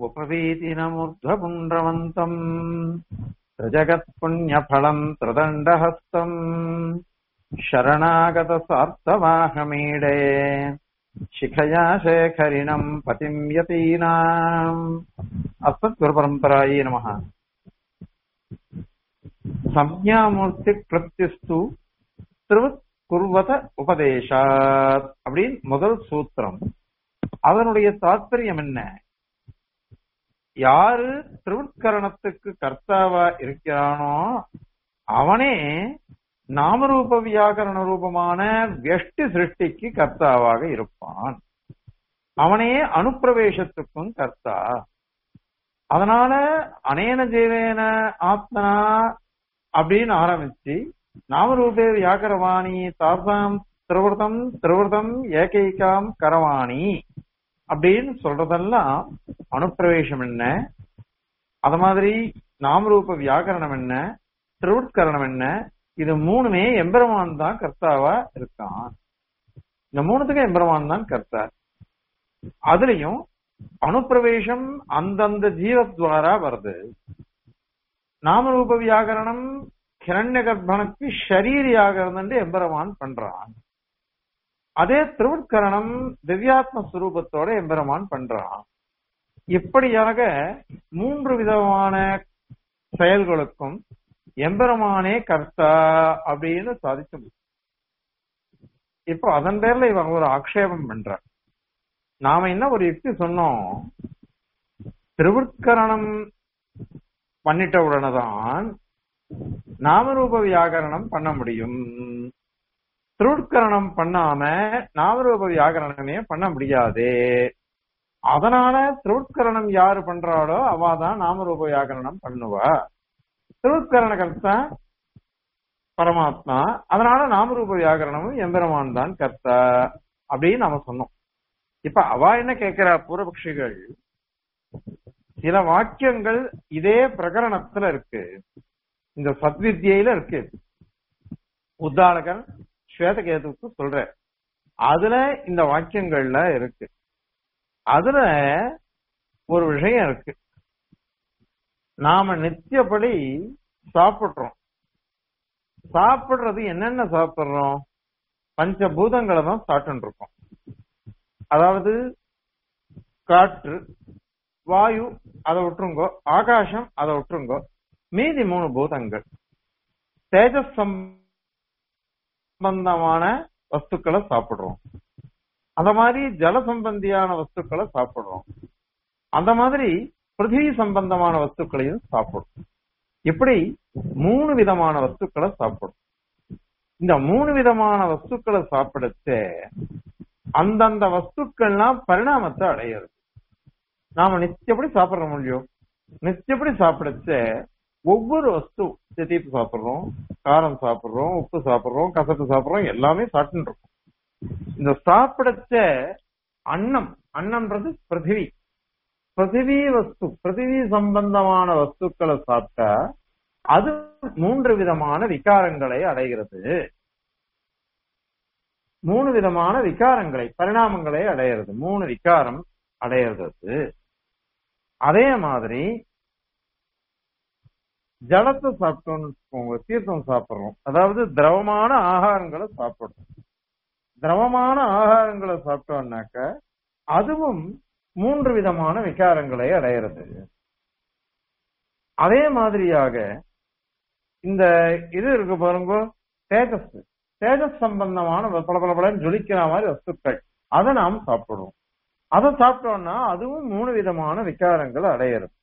उपवीतिनमूर्ध्वपुण्ड्रवन्तम् त्रिजगत्पुण्यफलम् त्रिदण्डहस्तम् शरणागतसार्थवाहमीडे शिखया शेखरिणम् पतिम् यतीनाम् अस्मद्गुरुपरम्परायै नमः சம்ஞாமூர்த்தி திருவத் குர்வத உபதேசாத் அப்படின்னு முதல் சூத்திரம் அதனுடைய தாற்பயம் என்ன யாரு திருவுட்கரணத்துக்கு கர்த்தாவா இருக்கிறானோ அவனே நாமரூப வியாகரண ரூபமான வெஷ்டி சிருஷ்டிக்கு கர்த்தாவாக இருப்பான் அவனே அனுப்பிரவேசத்துக்கும் கர்த்தா அதனால அனேன ஜீவேன ஆத்மனா அப்படின்னு ஆரம்பிச்சு நாமரூபே வியாகரவாணி தாசாம் திருவிரதம் திருவிரதம் ஏகைக்காம் கரவாணி அப்படின்னு சொல்றதெல்லாம் அனுப்பிரவேசம் என்ன அத மாதிரி நாமரூப வியாகரணம் என்ன திருவுட்கரணம் என்ன இது மூணுமே எம்பெருமான் தான் கர்த்தாவா இருக்கான் இந்த மூணுத்துக்கும் எம்பெருமான் தான் கர்த்தா அதுலயும் அனுப்பிரவேசம் அந்தந்த ஜீவத்வாரா வருது நாமரூப வியாகரணம் கிரண்ய கர்ப்பனுக்கு ஷரீரியாக இருந்து எம்பெருமான் பண்றான் அதே திருவுட்கரணம் திவ்யாத்ம சுரூபத்தோட எம்பெருமான் பண்றான் இப்படியாக மூன்று விதமான செயல்களுக்கும் எம்பெருமானே கர்த்தா அப்படின்னு சாதிச்சு இப்போ அதன் பேர்ல இவங்க ஒரு ஆக்ஷேபம் பண்ற நாம என்ன ஒரு யுக்தி சொன்னோம் திருவுட்கரணம் பண்ணிட்ட உடனேதான் நாமரூப வியாகரணம் பண்ண முடியும் திருவுட்கரணம் பண்ணாம நாமரூப வியாகரணமே பண்ண முடியாது அதனால திருவுட்கரணம் யாரு பண்றாளோ அவாதான் நாமரூப வியாகரணம் பண்ணுவா திருவுட்கரண கர்த்தா பரமாத்மா அதனால நாமரூப வியாகரணமும் எம்பெருமான் தான் கர்த்தா அப்படின்னு நம்ம சொன்னோம் இப்ப அவா என்ன கேட்கிறா பூர்வபக்ஷிகள் சில வாக்கியங்கள் இதே பிரகரணத்துல இருக்கு இந்த சத்வித்தியில இருக்கு உத்தாலகன் ஸ்வேதகேதுக்கு சொல்ற அதுல இந்த வாக்கியங்கள்ல இருக்கு அதுல ஒரு விஷயம் இருக்கு நாம நித்தியப்படி சாப்பிடுறோம் சாப்பிடுறது என்னென்ன சாப்பிடுறோம் பஞ்சபூதங்களை தான் சாப்பிட்டு இருக்கோம் அதாவது காற்று வாயு அதை விட்டுருங்கோ ஆகாசம் அதை விட்டுருங்கோ மீதி மூணு பூதங்கள் தேஜஸ் சம்பந்தமான வஸ்துக்களை சாப்பிடுறோம் அந்த மாதிரி ஜல சம்பந்தியான வஸ்துக்களை சாப்பிடுறோம் அந்த மாதிரி பிருத்திவி சம்பந்தமான வஸ்துக்களையும் சாப்பிடுறோம் இப்படி மூணு விதமான வஸ்துக்களை சாப்பிடும் இந்த மூணு விதமான வஸ்துக்களை சாப்பிடச்ச அந்தந்த வஸ்துக்கள்லாம் பரிணாமத்தை அடையிறது நாம நித்தியப்படி சாப்பிடுற முடியும் நித்தியப்படி சாப்பிடச்ச ஒவ்வொரு வஸ்து தீப்பு சாப்பிடுறோம் காரம் சாப்பிடுறோம் உப்பு சாப்பிடுறோம் கசப்பு சாப்பிடுறோம் எல்லாமே சாப்பிட்டு இருக்கோம் இந்த சாப்பிடச்ச அன்னம் அன்னம்ன்றது பிருத்திவி பிருத்திவி வஸ்து பிருத்திவி சம்பந்தமான வஸ்துக்களை சாப்பிட்டா அது மூன்று விதமான விகாரங்களை அடைகிறது மூணு விதமான விகாரங்களை பரிணாமங்களை அடையிறது மூணு விகாரம் அடையிறது அதே மாதிரி ஜலத்தை சாப்பிட்டோம்னு வச்சுக்கோங்க தீர்த்தம் சாப்பிடுறோம் அதாவது திரவமான ஆகாரங்களை சாப்பிடுறோம் திரவமான ஆகாரங்களை சாப்பிட்டோம்னாக்க அதுவும் மூன்று விதமான விகாரங்களை அடையிறது அதே மாதிரியாக இந்த இது இருக்கு பாருங்க தேஜஸ் தேஜஸ் சம்பந்தமான பளபளபளன்னு ஜொலிக்கிற மாதிரி வஸ்துக்கள் அதை நாம் சாப்பிடுவோம் அதை சாப்பிட்டோம்னா அதுவும் மூணு விதமான விகாரங்கள் அடையிறது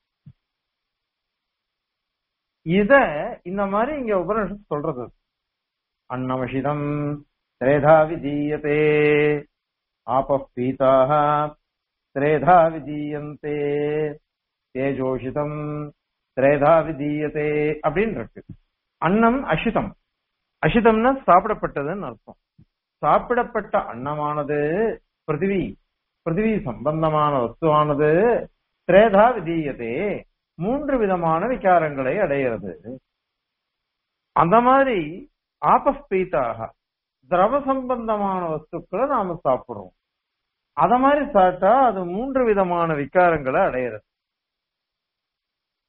இத இந்த மாதிரி இங்க உபனிஷத் சொல்றது அன்னமஷிதம் திரேதா விஜீயத்தே ஆபீதாக திரேதா விஜீயந்தே தேஜோஷிதம் திரேதா விதீயத்தே அப்படின்னு இருக்கு அன்னம் அஷிதம் அஷிதம்னா சாப்பிடப்பட்டதுன்னு அர்த்தம் சாப்பிடப்பட்ட அன்னமானது பிருத்திவி பிருத்திவி சம்பந்தமான வஸ்துவானது திரேதா விதீயத்தே மூன்று விதமான விகாரங்களை அடைகிறது அந்த மாதிரி ஆபஸ்பீத்தாக திரவ சம்பந்தமான வஸ்துக்களை நாம சாப்பிடுறோம் அத மாதிரி சாப்பிட்டா அது மூன்று விதமான விகாரங்களை அடையிறது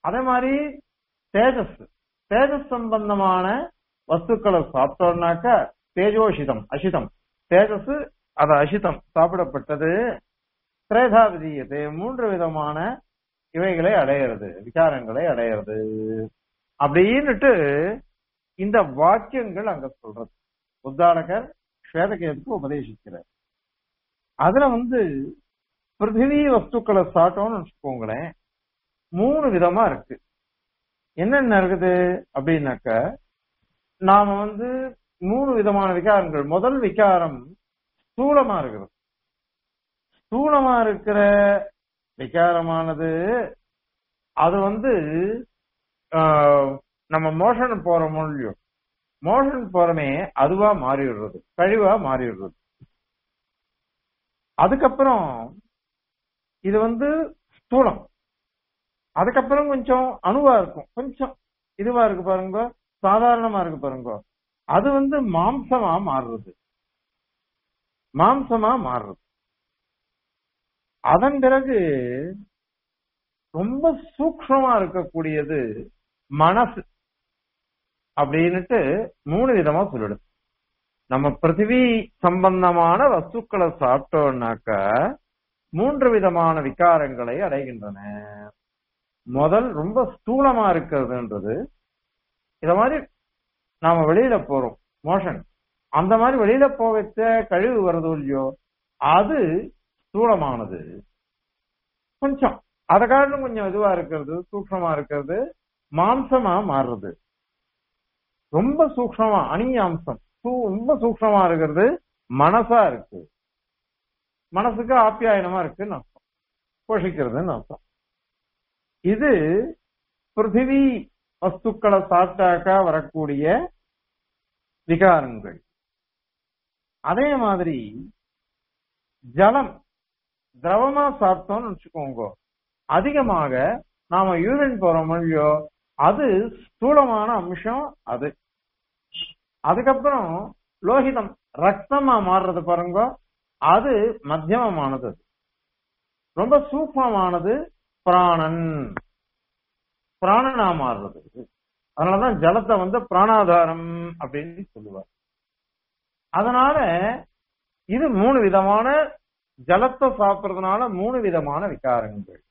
அதே மாதிரி தேஜஸ் தேஜஸ் சம்பந்தமான வஸ்துக்களை சாப்பிட்டோம்னாக்க தேஜோஷிதம் அசிதம் தேஜஸ் அது அசிதம் சாப்பிடப்பட்டது திரேதா விதியது மூன்று விதமான இவைகளை அடையிறது விசாரங்களை அடையிறது அப்படின்னுட்டு இந்த வாக்கியங்கள் அங்க சொல்றது உத்தாரகர் ஸ்வேதகேதுக்கு உபதேசிக்கிறார் அதுல வந்து பிருத்திவி வஸ்துக்களை சாட்டோம்னு வச்சுக்கோங்களேன் மூணு விதமா இருக்கு என்னென்ன இருக்குது அப்படின்னாக்க நாம வந்து மூணு விதமான விகாரங்கள் முதல் விகாரம் ஸ்தூலமா இருக்கிறது ஸ்தூலமா இருக்கிற விகாரமானது அது வந்து ஆஹ், நம்ம மோஷன் போற மொழியும் மோஷன் போறமே அதுவா மாறி விடுறது கழிவா மாறி விடுறது அதுக்கப்புறம் இது வந்து ஸ்தூலம் அதுக்கப்புறம் கொஞ்சம் அணுவா இருக்கும் கொஞ்சம் இதுவா இருக்கு பாருங்க சாதாரணமா இருக்கு பாருங்க அது வந்து மாம்சமா மாறுறது மாம்சமா மாறுறது அதன் பிறகு ரொம்ப சூக்ஷ்மமா இருக்கக்கூடியது மனசு அப்படின்னுட்டு மூணு விதமா சொல்லிடுது நம்ம பிருத்திவி சம்பந்தமான வஸ்துக்களை சாப்பிட்டோம்னாக்க மூன்று விதமான விகாரங்களை அடைகின்றன முதல் ரொம்ப ஸ்தூலமா இருக்கிறதுன்றது இத மாதிரி நாம வெளியில போறோம் மோஷன் அந்த மாதிரி வெளியில போகச்ச கழிவு வருது இல்லையோ அது ஸ்தூலமானது கொஞ்சம் அதை காட்டிலும் கொஞ்சம் இதுவா இருக்கிறது சூக்ஷமா இருக்கிறது மாம்சமா மாறுறது ரொம்ப சூக்ஷமா அணியாம்சம் சூ- ரொம்ப சூக்ஷமா இருக்கிறது மனசா இருக்கு மனசுக்கு ஆப்பியாயனமா இருக்குன்னு அர்த்தம் போஷிக்கிறதுன்னு அர்த்தம் இது பிருத்திவி வஸ்துக்களை சாப்பிட்டாக்கா வரக்கூடிய விகாரங்கள் அதே மாதிரி ஜலம் திரவமா சாப்பிட்டோம்னு வச்சுக்கோங்க அதிகமாக நாம யூரின் போறோம் இல்லையோ அது ஸ்தூலமான அம்சம் அது அதுக்கப்புறம் லோகிதம் ரத்தமா மாறுறது பாருங்க அது மத்தியமமானது அது. ரொம்ப சூக்மமானது பிராணன் பிராணனா மாறுறது அதனாலதான் ஜலத்தை வந்து பிராணாதாரம் அப்படின்னு சொல்லுவார் அதனால இது மூணு விதமான ஜலத்தை சாப்பிடுறதுனால மூணு விதமான விகாரங்கள்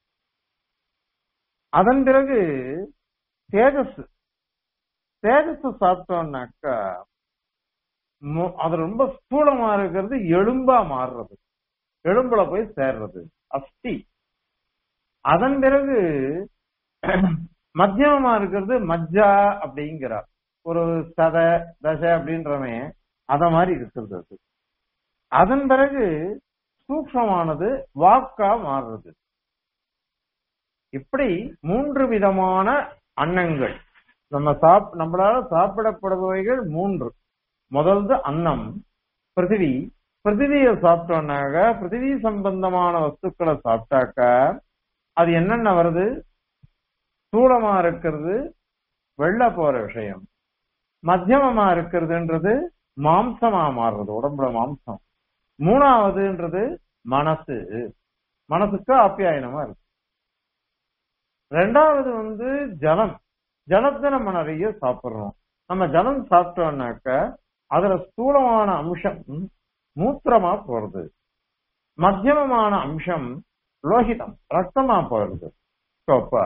அதன் பிறகு தேஜஸ் தேஜஸ் சாப்பிட்டோம்னாக்கா மு- அது ரொம்ப ஸ்தூலமா இருக்கிறது எலும்பா மாறுறது எலும்புல போய் சேர்றது அஸ்தி அதன் பிறகு மத்தியமமா இருக்கிறது மஜ்ஜா அப்படிங்கிறார் ஒரு சத தசை அப்படின்றவன் அத மாதிரி இருக்கிறது அது அதன் பிறகு சூக்ஷமானது வாக்கா மாறுறது இப்படி மூன்று விதமான அன்னங்கள் நம்ம சாப் நம்மளால சாப்பிடப்படுபவைகள் மூன்று முதல்து அன்னம் பிருத்திவி பிருத்திவியை சாப்பிட்டோம்னாக்க பிருத்திவி சம்பந்தமான வஸ்துக்களை சாப்பிட்டாக்க அது என்னென்ன வருது ஸ்தூலமா இருக்கிறது வெள்ள போற விஷயம் மத்தியமமா இருக்கிறதுன்றது மாம்சமா மாறுறது உடம்புல மாம்சம் மூணாவதுன்றது மனசு மனசுக்கு ஆப்பியாயனமா இருக்கு ரெண்டாவது வந்து ஜலம் ஜலத்தை நம்ம நிறைய சாப்பிடுறோம் நம்ம ஜலம் சாப்பிட்டோம்னாக்க அதுல ஸ்தூலமான அம்சம் மூத்திரமா போறது மத்தியமமான அம்சம் லோகிதம் ரத்தமா போறது சோப்பா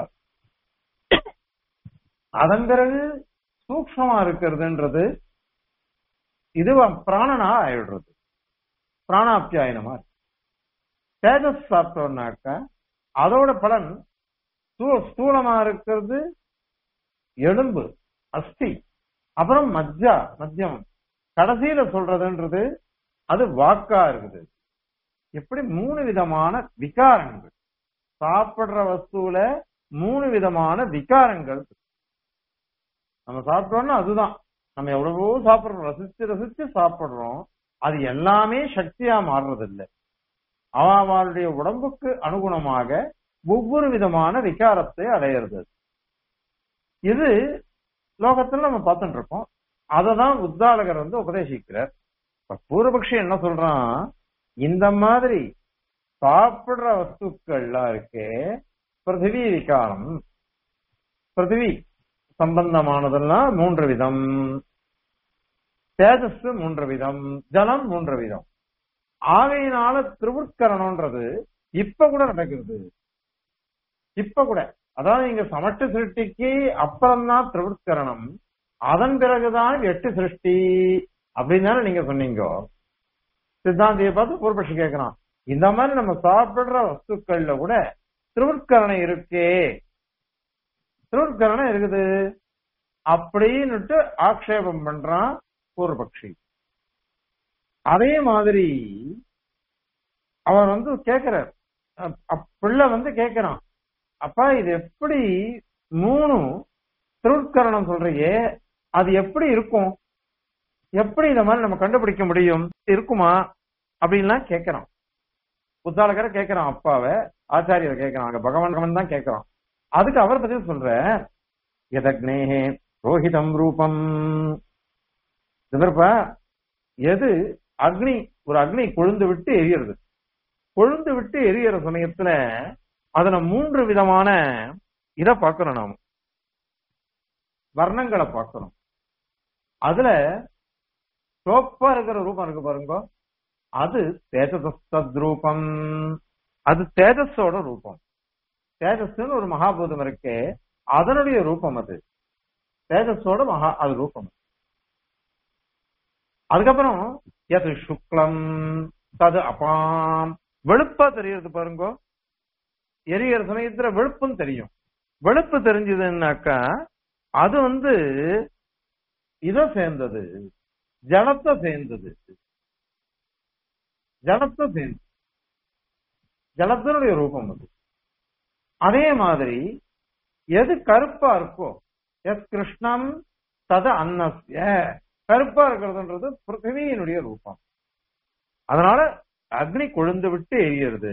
அதன் பிறகு சூக்ஷமா இருக்கிறதுன்றது இதுவா பிராணனா ஆயிடுறது பிராணாப்பியாயனமா இருக்கு. தேஜஸ் சாப்பிட்டோம்னாக்க அதோட பலன் ஸ்தூ- ஸ்தூலமா இருக்கிறது எலும்பு அஸ்தி அப்புறம் மஜ்ஜா மத்தியம் கடைசியில சொல்றதுன்றது அது வாக்கா இருக்குது இப்படி மூணு விதமான விகாரங்கள் சாப்பிடுற வஸ்துவில மூணு விதமான விகாரங்கள் இருக்கு. நம்ம சாப்பிட்டோம்னா அதுதான் நம்ம எவ்வளவோ சாப்பிடுறோம் ரசிச்சு ரசிச்சு சாப்பிடுறோம் அது எல்லாமே சக்தியா மாறுறது இல்லை அவளுடைய உடம்புக்கு அனுகுணமாக ஒவ்வொரு விதமான விகாரத்தை அடையிறது இது லோகத்துல நம்ம பார்த்துட்டு இருக்கோம் அததான் உத்தாலகர் வந்து உபதேசிக்கிறார் இப்ப பூர்வபக்ஷி என்ன சொல்றான் இந்த மாதிரி சாப்பிடுற வஸ்துக்கள்லாம் இருக்கே பிருத்திவி விகாரம் பிருத்திவி சம்பந்தமானதெல்லாம் மூன்று விதம் தேஜஸ் மூன்று விதம் ஜலம் மூன்று விதம் ஆகையினால திருவுட்கரணம்ன்றது இப்ப கூட நடக்கிறது இப்ப கூட அதாவது இங்க சமட்டு சிருஷ்டிக்கு அப்புறம்தான் திருவுட்கரணம் அதன் பிறகுதான் எட்டு சிருஷ்டி அப்படின்னு தானே நீங்க சொன்னீங்க சித்தாந்தியை பார்த்து பூர்வபட்சி கேட்கிறான் இந்த மாதிரி நம்ம சாப்பிடுற வஸ்துக்கள்ல கூட திருவுட்கரணம் இருக்கே திருவுட்கரணம் இருக்குது அப்படின்னுட்டு ஆக்ஷேபம் பண்றான் பூர்வபக்ஷி அதே மாதிரி அவன் வந்து கேக்குறார் அப்- அப்- பிள்ளை வந்து கேக்குறான் அப்பா இது எப்படி மூணு திருவுட்கரணம் சொல்றியே அது எப்படி இருக்கும் எப்படி இந்த மாதிரி நம்ம கண்டுபிடிக்க முடியும் இருக்குமா அப்படின்லாம் கேக்குறான் புத்தாளகரை கேக்குறான் அப்பாவை ஆச்சாரியரை கேக்குறான் அங்க பகவான் தான் கேக்குறான் அதுக்கு அவர் பதில் சொல்ற எதக்னேஹே ரோஹிதம் ரூபம் இதற்பா எது அக்னி ஒரு அக்னி கொழுந்து விட்டு எரியறது கொழுந்து விட்டு எரியற சமயத்துல அதுல மூன்று விதமான இத பார்க்கிறோம் நாம வர்ணங்களை பார்க்கிறோம் அதுல சோப்பா இருக்கிற ரூபம் இருக்கு பாருங்க அது தேஜசத் ரூபம் அது தேஜஸோட ரூபம் தேஜஸ்னு ஒரு மகாபூதம் இருக்கு அதனுடைய ரூபம் அது தேஜஸோட மகா அது ரூபம் அதுக்கப்புறம் எது சுக்லம் தது அபாம் வெளுப்பா தெரியறது பாருங்க எரியற சமயத்துல வெளுப்பும் தெரியும் வெளுப்பு தெரிஞ்சதுன்னாக்கா அது வந்து இத சேர்ந்தது ஜலத்தை சேர்ந்தது ஜலத்தை சேர்ந்தது ஜலத்தினுடைய ரூபம் அது அதே மாதிரி எது கருப்பா இருக்கோ எஸ் கிருஷ்ணம் தது அன்னஸ்ய கருப்பா இருக்கிறதுன்றது பிருத்திவியினுடைய ரூபம் அதனால அக்னி கொழுந்து விட்டு எரியறது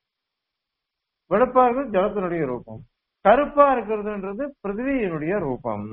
வெளுப்பா இருக்கிறது ஜலத்தினுடைய ரூபம் கருப்பா இருக்கிறதுன்றது பிருத்திவியினுடைய ரூபம்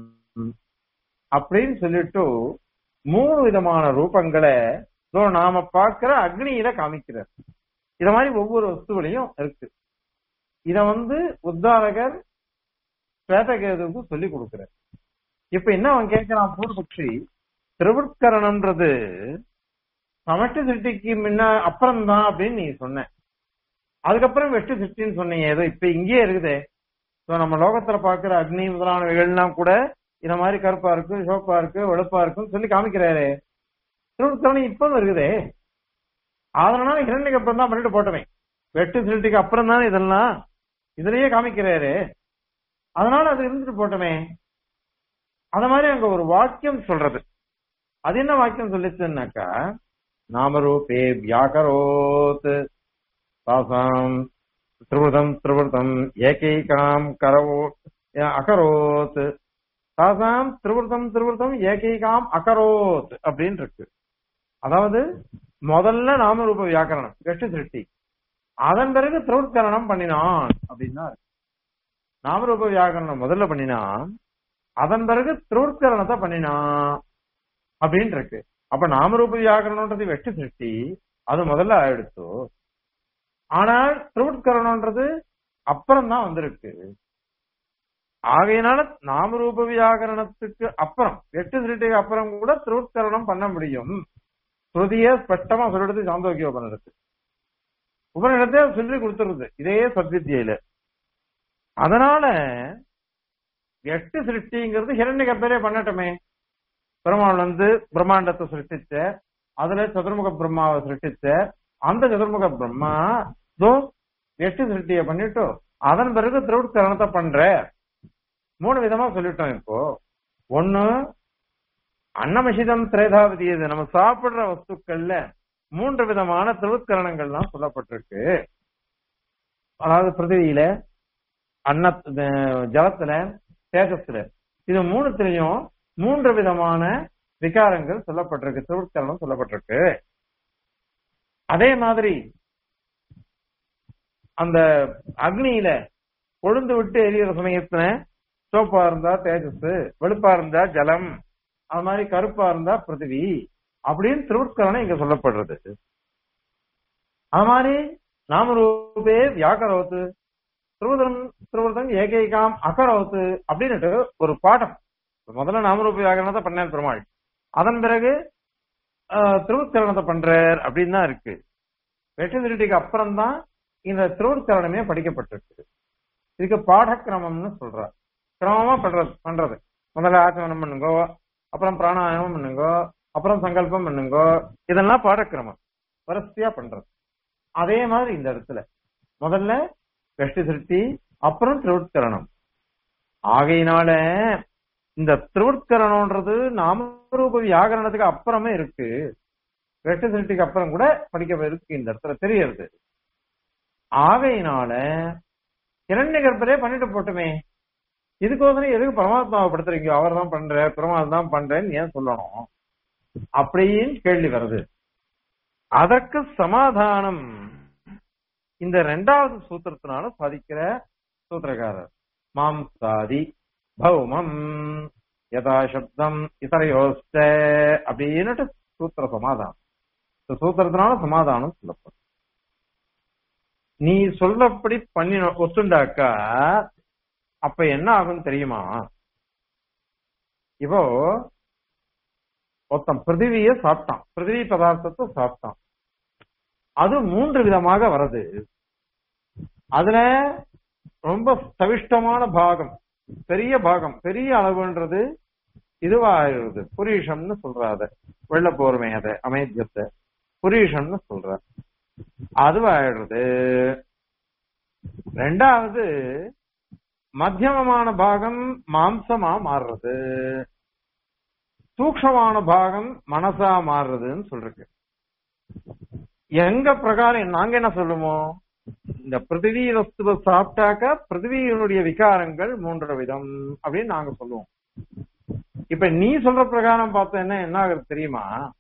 அப்படின்னு சொல்லிட்டு மூணு விதமான ரூபங்களை இதோ நாம பார்க்கிற அக்னியில காமிக்கிறார் இத மாதிரி ஒவ்வொரு வஸ்துவிலையும் இருக்கு இத வந்து உத்தாரகர் ஸ்வேதகேதுவுக்கு சொல்லி கொடுக்கிறார் இப்ப என்ன அவன் கேட்கிறான் பூர்வபக்ஷி திருவுட்கரணம்ன்றது சமட்டு சிருஷ்டிக்கு முன்ன அப்புறம் தான் அப்படின்னு நீ சொன்ன அதுக்கப்புறம் வெட்டு சிருஷ்டின்னு சொன்னீங்க ஏதோ இப்ப இங்கேயே இருக்குதே So, நம்ம லோகத்துல பாக்குற அக்னி முதலானவைகள்லாம் கூட இந்த மாதிரி கருப்பா இருக்கு சிவப்பா இருக்கு வெளுப்பா இருக்குன்னு சொல்லி காமிக்கிறாரு திருவுட்கரணம் இப்ப இருக்குதே அதனால இரண்டுக்கு அப்புறம் தான் பண்ணிட்டு போட்டமே வெட்டு சிருஷ்டிக்கு அப்புறம் தானே இதெல்லாம் இதுலயே காமிக்கிறாரு அதனால அது இருந்துட்டு போட்டமே அந்த மாதிரி அங்க ஒரு வாக்கியம் சொல்றது அது என்ன வாக்கியம் சொல்லிச்சுன்னாக்கா நாமரூபே வியாகரோத் தாசாம் திரிவதம் திரிவதம் ஏகைகாம் கரவோ அகரோத் தாசாம் திரிவதம் திரிவதம் ஏகைகாம் அகரோத் அப்படின்னு இருக்கு அதாவது முதல்ல நாமரூப வியாக்கரணம் வெட்டு சிருஷ்டி அதன் பிறகு திரவுட்கரணம் பண்ணினான் அப்படின்னா இருக்கு. நாமரூப வியாக்கரணம் முதல்ல பண்ணினான் அதன் பிறகு திரவுட்கரணத்தை பண்ணினான் அப்படின்னு இருக்கு அப்ப நாமரூப வியாக்கரணம்ன்றது வெட்டு சிருஷ்டி அது முதல்ல ஆயிடுச்சு ஆனால் திரவுட்கரணம்ன்றது அப்புறம் தான் வந்திருக்கு ஆகையினால நாமரூப வியாகரணத்துக்கு அப்புறம் எட்டு சிருஷ்டிக்கு அப்புறம் கூட திரவுட்கரணம் பண்ண முடியும் ஸ்ருதியே ஸ்பஷ்டமா சொல்லிடுது சாந்தோக்கிய உபநிடத்து உபநிடத்தை சொல்லி கொடுத்துருது இதே சத்வித்தியில அதனால எட்டு சிருஷ்டிங்கிறது ஹிரண்ய கர்ப்பரே பண்ணட்டுமே பெருமாள் வந்து பிரம்மாண்டத்தை சிருஷ்டிச்ச அதுல சதுர்முக பிரம்மாவை சிருஷ்டிச்ச அந்த சதுர்முக பிரம்மா தோ எட்டு சிருஷ்டிய பண்ணிட்டு அதன் பிறகு திருவுட்கரணத்தை பண்ற மூணு விதமா சொல்லிட்டோம் இப்போ ஒண்ணு அன்னமசிதம் திரேதாவதி இது நம்ம சாப்பிடுற வஸ்துக்கள்ல மூன்று விதமான திருவுட்கரணங்கள்லாம் சொல்லப்பட்டிருக்கு அதாவது பிருத்திவியில அன்ன ஜலத்துல தேஜஸ்ல இது மூணுத்திலையும் மூன்று விதமான விகாரங்கள் சொல்லப்பட்டிருக்கு திருவுட்கரணம் சொல்லப்பட்டிருக்கு அதே மாதிரி அந்த அக்னியில கொழுந்து விட்டு எரியற சமயத்துல சோப்பா இருந்தா தேஜஸ் வெளுப்பா இருந்தா ஜலம் அது மாதிரி கருப்பா இருந்தா பிருத்திவி அப்படின்னு திருவுட்கரணம் இங்க சொல்லப்படுறது அது மாதிரி நாமரூபே வியாக்கரோத்து திருவதம் திருவதம் ஏகைகாம் அகரோத்து அப்படின்னுட்டு ஒரு பாடம் முதல்ல நாமரூப வியாகரணத்தை பண்ணார் பெருமாள் அதன் பிறகு ஆஹ், திருவுத்தரணத்தை பண்றார் அப்படின்னு தான் இருக்கு வெற்றி திருட்டிக்கு அப்புறம் தான் இந்த திருவுத்தரணமே படிக்கப்பட்டிருக்கு இதுக்கு பாடக்கிரமம்னு சொல்றார் கிரமமா பண்றது பண்றது முதல்ல ஆச்சமனம் பண்ணுங்கோ அப்புறம் பிராணாயாமம் பண்ணுங்கோ அப்புறம் சங்கல்பம் பண்ணுங்கோ இதெல்லாம் பாடக்கிரமம் வரிசையா பண்றது அதே மாதிரி இந்த இடத்துல முதல்ல வெஷ்டி திருட்டி அப்புறம் திருவுட்கரணம் ஆகையினால இந்த திருவுட்கரணம்ன்றது நாமரூப வியாகரணத்துக்கு அப்புறமே இருக்கு வெஷ்டி திருட்டிக்கு அப்புறம் கூட படிக்க இருக்கு இந்த இடத்துல தெரியறது ஆகையினால இரண்ய கற்பரே பண்ணிட்டு போட்டுமே இதுக்கோசரம் எதுக்கு பரமாத்மாவை படுத்துறீங்க அவர் தான் பண்ற பெருமாள் தான் பண்றேன்னு ஏன் சொல்லணும் அப்படின்னு கேள்வி வருது அதற்கு சமாதானம் இந்த ரெண்டாவது சூத்திரத்தினால சாதிக்கிற சூத்திரக்காரர் மாம்சாதி பௌமம் யதா சப்தம் இதரையோஸ்ட அப்படின்னுட்டு சூத்திர சமாதானம் இந்த சூத்திரத்தினால சமாதானம் சொல்லப்படும் நீ சொல்லப்படி பண்ணி ஒத்துண்டாக்கா அப்ப என்ன ஆகும் தெரியுமா இப்போ ஒருத்தன் பிருத்திவிய சாப்பிட்டான் பிருத்திவி பதார்த்தத்தை சாப்பிட்டான் அது மூன்று விதமாக வருது அதுல ரொம்ப சவிஷ்டமான பாகம் பெரிய பாகம் பெரிய அளவுன்றது இதுவாயிருது புரீஷம்னு சொல்றாத வெள்ள போர்மை அதை அமைத்தியத்தை புரீஷம்னு சொல்ற அதுவாயிடுறது ரெண்டாவது மத்தியமமான பாகம் மாம்சமா மாறுறது சூக்ஷமான பாகம் மனசா மாறுறதுன்னு சொல்றது எங்க பிரகாரம் நாங்க என்ன சொல்லுவோம் இந்த பிருத்திவி வஸ்துவை சாப்பிட்டாக்க பிருத்திவியினுடைய விகாரங்கள் மூன்று விதம் அப்படின்னு நாங்க சொல்லுவோம் இப்ப நீ சொல்ற பிரகாரம் பார்த்தேன்னா என்ன ஆகுது தெரியுமா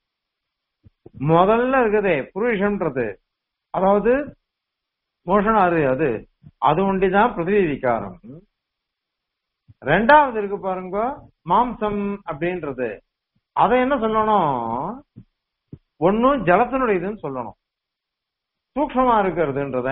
முதல்ல இருக்குதே புருஷன்றது அதாவது மோஷனாரு அது அது ஒண்டிதான் பிருத்திவி விகாரம் ரெண்டாவது இருக்கு பாருங்க மாம்சம் அப்படின்றது அதை என்ன சொல்லணும் ஒன்னும் ஜலத்தினுடைய இதுன்னு சொல்லணும் சூக்ஷமா இருக்கிறதுன்றத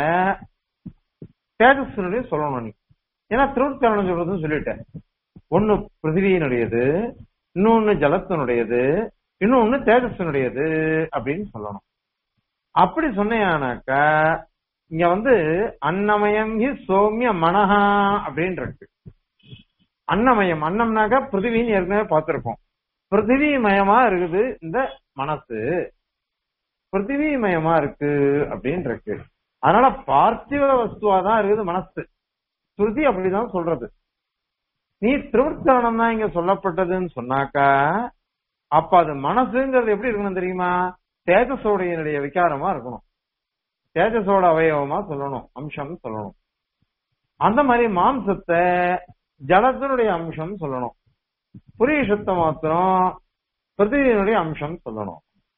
தேஜஸ்னுடைய சொல்லணும் நீ ஏன்னா திருவுத்தரணம் சொல்றதுன்னு சொல்லிட்டேன் ஒன்னு பிருத்திவியினுடையது இன்னொன்னு ஜலத்தினுடையது இன்னொன்னு தேஜஸ்னுடையது அப்படின்னு சொல்லணும் அப்படி சொன்னேனாக்கா இங்க வந்து அன்னமயம் ஹி சோமிய மனஹா அப்படின்னு இருக்கு அன்னமயம் அன்னம்னாக்கா பிருத்திவின்னு ஏற்கனவே பார்த்திருக்கோம் பிருத்திவி மயமா இருக்குது இந்த மனசு பிருத்திவி மயமா இருக்கு அப்படின்னு இருக்கு அதனால பார்த்திவ வஸ்துவா தான் இருக்குது மனசு ஸ்ருதி அப்படிதான் சொல்றது நீ திருவர்த்தனம் தான் இங்க சொல்லப்பட்டதுன்னு சொன்னாக்கா அப்ப அது மனசுங்கிறது எப்படி இருக்கணும் தெரியுமா தேஜஸோடைய விகாரமா இருக்கணும் தேஜஸோட அவயவமா சொல்லணும் அம்சம் சொல்லணும் அந்த மாதிரி மாம்சத்தை ஜலத்தினுடைய அம்சம் சொல்லணும் புரியசத்தை மாத்திரம் பிருத்திவியினுடைய அம்சம் சொல்லணும்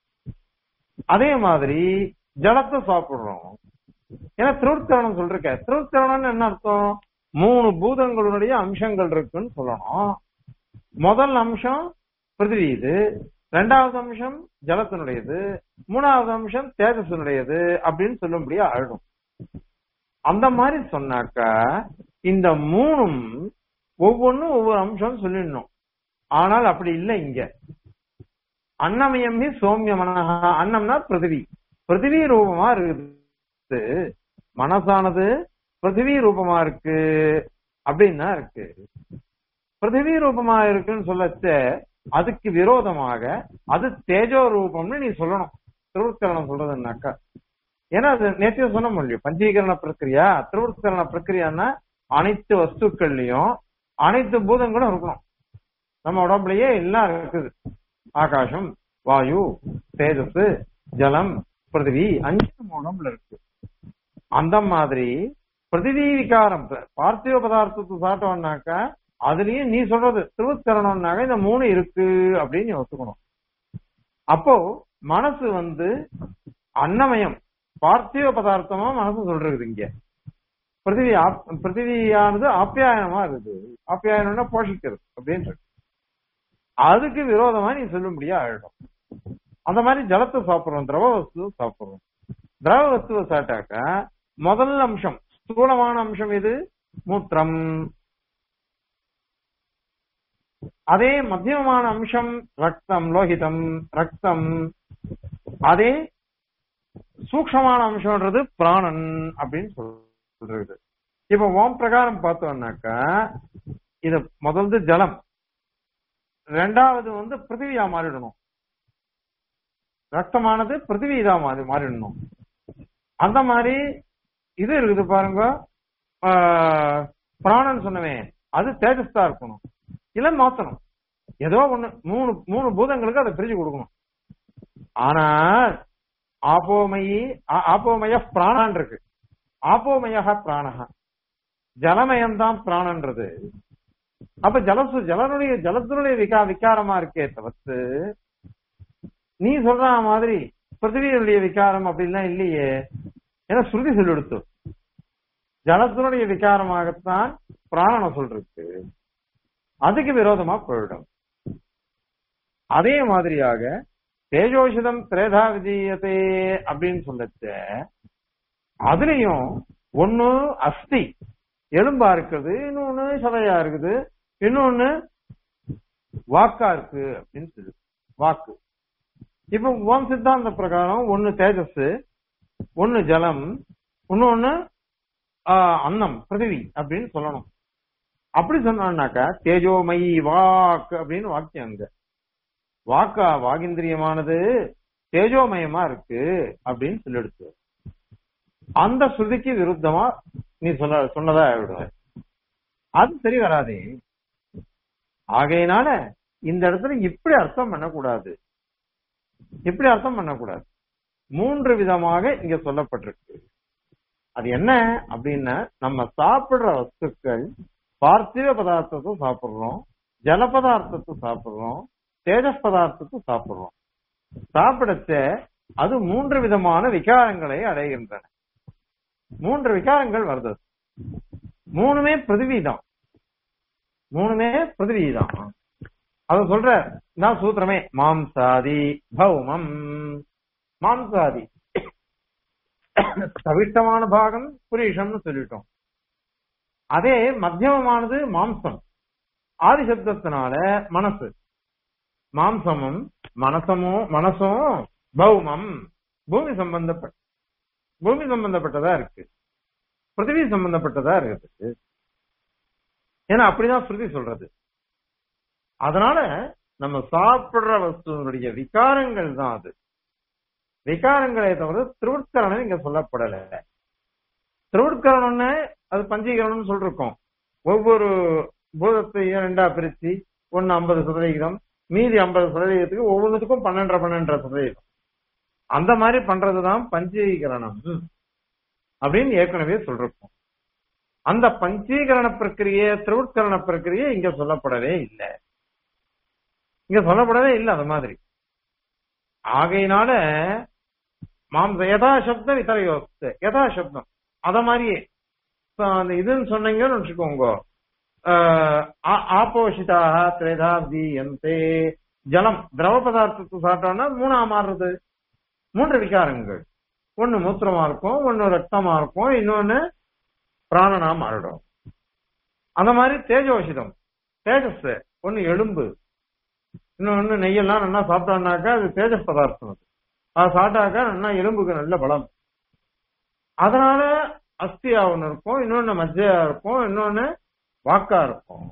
அதே மாதிரி ஜலத்தை சாப்பிடுறோம் ஏன்னா திருவுத்தரணம் சொல்றக்க திருவுத்தரணம்னு என்ன அர்த்தம் மூணு பூதங்களுடைய அம்சங்கள் இருக்குன்னு சொல்லணும் முதல் அம்சம் பிருத்திவி இது ரெண்டாவது அம்சம் ஜலத்தினுடையது மூணாவது அம்சம் தேஜஸினுடையது அப்படின்னு சொல்லும்படியா ஆயிடும் அந்த மாதிரி சொன்னாக்கா இந்த மூணும் ஒவ்வொன்றும் ஒவ்வொரு அம்சம் சொல்லிடணும் ஆனால் அப்படி இல்லை இங்க அன்னமயமே சோமிய மனஹா அன்னம்னா பிருத்திவி பிருத்திவி ரூபமா இருக்குது மனசானது பிருத்திவி ரூபமா இருக்கு அப்படின்னா இருக்கு பிருத்திவி ரூபமா இருக்குன்னு சொல்லச்ச அதுக்கு விரோதமாக அது தேஜோ ரூபம்னு நீ சொல்லணும் திருவுத்தரணம் சொல்றதுன்னாக்கா ஏன்னா அது நேற்றைய சொன்ன முடியும் பஞ்சீகரண பிரக்கிரியா திருவுத்தரண பிரக்கிரியான்னா அனைத்து வஸ்துக்கள்லயும் அனைத்து பூதங்களும் இருக்கணும் நம்ம உடம்புலயே எல்லாம் இருக்குது ஆகாசம் வாயு தேஜஸ் ஜலம் பிருத்திவி அஞ்சு நம்ம உடம்புல இருக்கு அந்த மாதிரி பிருத்திவி விகாரம் பார்த்திவ பதார்த்தத்தை சாப்பிட்டோம்னாக்கா அதுலயும் நீ சொல்றது திருவுத்தரணம்னாக்க இந்த மூணு இருக்கு அப்படின்னு நீ ஒத்துக்கணும் அப்போ மனசு வந்து அன்னமயம் பார்த்திவ பதார்த்தமா மனசு சொல்றது இங்க பிருத்திவி ஆப்- பிருத்திவியானது ஆப்பியாயனமா இருக்குது ஆப்பியாயனம்னா போஷிக்கிறது அப்படின்றது அதுக்கு விரோதமா நீ சொல்லும்படியா ஆயிடும் அந்த மாதிரி ஜலத்தை சாப்பிடுறோம் திரவ வஸ்து சாப்பிடுறோம் திரவ வஸ்துவை சாப்பிட்டாக்க முதல் அம்சம் ஸ்தூலமான அம்சம் எது மூத்திரம் அதே மத்தியமமான அம்சம் ரத்தம் லோகிதம் ரத்தம் அதே சூக்ஷமான அம்சம்ன்றது பிராணன் அப்படின்னு சொல்றது இப்ப ஓம் பிரகாரம் பார்த்தோம்னாக்கா இது முதல்து ஜலம் ரெண்டாவது வந்து பிருத்திவியா மாறிடணும் ரத்தமானது பிருத்திவி இதா மாறி மாறிடணும் அந்த மாதிரி இது இருக்குது பாருங்க ஆஹ், பிராணன் சொன்னவே அது தேஜஸ்தா இருக்கணும் இல்ல மாத்தணும் ஏதோ ஒண்ணு மூணு மூணு பூதங்களுக்கு அதை பிரிச்சு கொடுக்கணும் ஆனால் ஆபோமயி ஆ- ஆபோமய பிராணான் இருக்கு ஆபோமய பிராணஹ ஜலமயம்தான் பிராணன்றது அப்ப ஜலசு ஜலனுடைய ஜலத்தினுடைய விகா விகாரமா இருக்கே தவிர்த்து நீ சொல்ற மாதிரி பிருத்திவியினுடைய விகாரம் அப்படிலாம் இல்லையே ஏன்னா ஸ்ருதி சொல்லெடுத்து ஜலத்தினுடைய விகாரமாகத்தான் பிராணனை சொல்றது அதுக்கு விரோதமா போயிடும் அதே மாதிரியாக தேஜோஷிதம் திரேதா விஜயத்தே அப்படின்னு சொல்லச்ச அதுலயும் ஒண்ணு அஸ்தி எலும்பா இருக்குது இன்னொன்னு சதையா இருக்குது இன்னொன்னு வாக்கா இருக்கு அப்படின்னு சொல்லு வாக்கு இப்ப ஓம் சித்தாந்த பிரகாரம் ஒண்ணு தேஜஸ் ஒண்ணு ஜலம் இன்னொன்னு ஆஹ், அன்னம் பிருத்திவி அப்படின்னு சொல்லணும் அப்படி சொன்னாக்கா தேஜோமயி வாக் அப்படின்னு வாக்கியம் அங்க வாக்கா வாகிந்திரியமானது தேஜோமயமா இருக்கு அப்படின்னு சொல்லிடுச்சு அந்த ஸ்ருதிக்கு விருத்தமா நீ சொன்ன சொன்னதா ஆயிடுவேன் அது சரி வராதே ஆகையினால இந்த இடத்துல இப்படி அர்த்தம் பண்ணக்கூடாது இப்படி அர்த்தம் பண்ணக்கூடாது மூன்று விதமாக இங்க சொல்லப்பட்டிருக்கு அது என்ன அப்படின்னா நம்ம சாப்பிடுற வஸ்துக்கள் பார்த்திவ பதார்த்தத்தை சாப்பிடுறோம் ஜல பதார்த்தத்தை சாப்பிடுறோம் தேஜஸ் பதார்த்தத்தை சாப்பிடுறோம் சாப்பிடச்ச அது மூன்று விதமான விகாரங்களை அடைகின்றன மூன்று விகாரங்கள் வருது மூணுமே பிருத்திவி தான் மூணுமே பிருத்திவி தான் அத சொல்ற நான் சூத்திரமே மாம்சாதி பௌமம் மாம்சாதி தவிட்டமான பாகம் புரீஷம்னு சொல்லிட்டோம் அதே மத்தியமமானது மாம்சம் ஆதி சப்தத்தினால மனசு மாம்சமும் மனசமும் மனசும் பௌமம் பூமி சம்பந்தப்பட்ட பூமி சம்பந்தப்பட்டதா இருக்கு பிருத்திவி சம்பந்தப்பட்டதா இருக்குது ஏன்னா அப்படிதான் ஸ்ருதி சொல்றது அதனால நம்ம சாப்பிடுற வஸ்துனுடைய விகாரங்கள் தான் அது விகாரங்களை தவிர திருவுட்கரணம் இங்க சொல்லப்படல திருவுட்கரணம்னு அது பஞ்சீகரணம்னு சொல்லிருக்கோம் ஒவ்வொரு பூதத்தையும் ரெண்டா பிரிச்சு ஒன்னு ஐம்பது சதவிகிதம் மீதி ஐம்பது சதவிகிதத்துக்கு ஒவ்வொன்றுத்துக்கும் பன்னெண்டரை பன்னெண்டரை சதவீதம் அந்த மாதிரி பண்றதுதான் பஞ்சீகரணம் அப்படின்னு ஏற்கனவே சொல்லிருக்கோம் அந்த பஞ்சீகரண பிரக்கிரிய திருவுட்கரண பிரக்கிரிய இங்க சொல்லப்படவே இல்லை இங்க சொல்லப்படவே இல்லை அது மாதிரி ஆகையினால மாம்ச யதாசப்தம் இதர யோசித்து யதாசப்தம் அத மாதிரியே இப்ப அந்த இதுன்னு சொன்னீங்கன்னு வச்சுக்கோங்க ஆஹ் ஆ- ஆப்போஷிதாக திரேதா தீயந்தே ஜலம் திரவ பதார்த்தத்தை சாப்பிட்டோம்னா மூணா மாறுறது மூன்று விகாரங்கள் ஒண்ணு மூத்திரமா இருக்கும் ஒண்ணு ரத்தமா இருக்கும் இன்னொன்னு பிராணனா மாறிடும் அந்த மாதிரி தேஜோஷிதம் தேஜஸ் ஒண்ணு எலும்பு இன்னொன்னு நெய்யெல்லாம் நல்லா சாப்பிட்டோம்னாக்கா அது தேஜஸ் பதார்த்தம் அது அது சாப்பிட்டாக்கா நல்லா எலும்புக்கு நல்ல பலம் அதனால அஸ்தியா ஒண்ணு இருக்கும் இன்னொன்னு மஜ்ஜையா இருக்கும் இன்னொன்னு வாக்கா இருக்கும்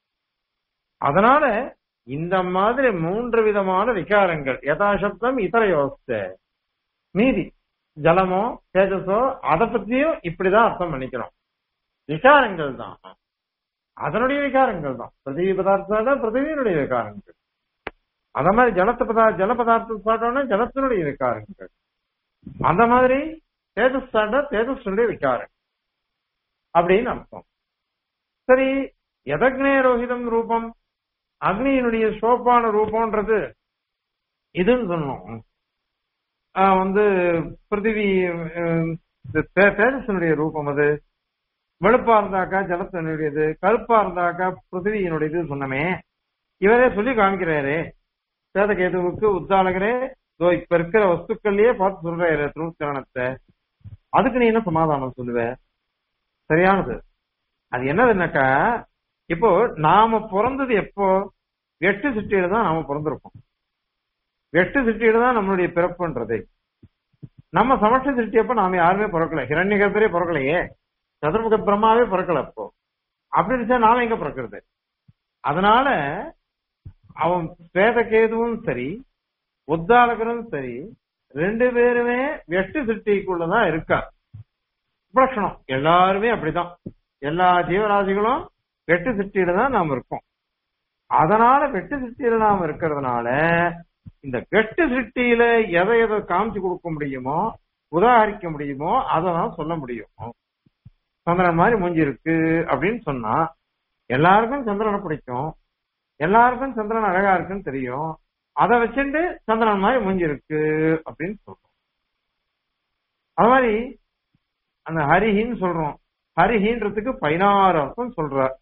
அதனால இந்த மாதிரி மூன்று விதமான விகாரங்கள் யதாசப்தம் இதர யோசித்த மீதி ஜலமோ தேஜஸோ அதை பத்தியும் இப்படிதான் அர்த்தம் பண்ணிக்கிறோம் விகாரங்கள் தான் அதனுடைய விகாரங்கள் தான் பிரதிவி பதார்த்தம் தான் பிரதிவியினுடைய விகாரங்கள் அந்த மாதிரி ஜலத்த பதா ஜல பதார்த்தம் சாப்பிட்டோம்னா ஜலத்தினுடைய விகாரங்கள் அந்த மாதிரி தேஜஸ் சாப்பிட்டா தேஜஸுடைய விகாரம் அப்படின்னு அர்த்தம் சரி எதக்னே ரோஹிதம் ரூபம் அக்னியினுடைய சோப்பான ரூபம்ன்றது இதுன்னு சொன்னோம் ஆஹ் வந்து பிருத்திவி அஹ், இந்த தே- தேஜஸினுடைய ரூபம் அது வெளுப்பா இருந்தாக்கா ஜலத்தினுடையது கருப்பா இருந்தாக்கா பிருத்திவியினுடையது சொன்னமே இவரே சொல்லி காமிக்கிறாரு சேதகேதுவுக்கு உத்தாளகரே இதோ இப்ப இருக்கிற வஸ்துக்கள்லயே பார்த்து சொல்றாரு திருவுச்சரணத்தை அதுக்கு நீ என்ன சமாதானம் சொல்லுவ சரியானது அது என்னதுன்னாக்கா இப்போ நாம பிறந்தது எப்போ எட்டு சிட்டியில தான் நாம பிறந்திருக்கோம் எட்டு சிட்டியில தான் நம்மளுடைய பிறப்புன்றது நம்ம சமஷ்டி சிருஷ்டியப்ப நாம யாருமே பிறக்கல ஹிரண்ய கர்ப்பரே பிறக்கலையே சதுர்முக பிரம்மாவே பிறக்கல அப்போ அப்படி இருந்துச்சா நாம எங்க பிறக்கிறது அதனால அவன் ஸ்வேதகேதுவும் சரி உத்தாலகரும் சரி ரெண்டு பேருமே வெட்டு சிருஷ்டிக்குள்ளதான் இருக்கா பிரஷனம் எல்லாருமே அப்படிதான் எல்லா ஜீவராசிகளும் வெட்டு சிருஷ்டியில தான் நாம் இருக்கோம் அதனால வெட்டு சிருஷ்டியில நாம் இருக்கிறதுனால இந்த வெட்டு சிருஷ்டியில எதை எதை காமிச்சு கொடுக்க முடியுமோ உதாகரிக்க முடியுமோ அதை தான் சொல்ல முடியும் சந்திரன் மாதிரி மூஞ்சி இருக்கு அப்படின்னு சொன்னா எல்லாருக்கும் சந்திரனை பிடிக்கும் எல்லாருக்கும் சந்திரன் அழகா இருக்குன்னு தெரியும் அதை வச்சுட்டு சந்திரன் மாதிரி மூஞ்சி இருக்கு அப்படின்னு சொல்றோம் அது மாதிரி அந்த ஹரிஹின்னு சொல்றோம் ஹரிஹின்றதுக்கு பதினாறு அர்த்தம் சொல்றார்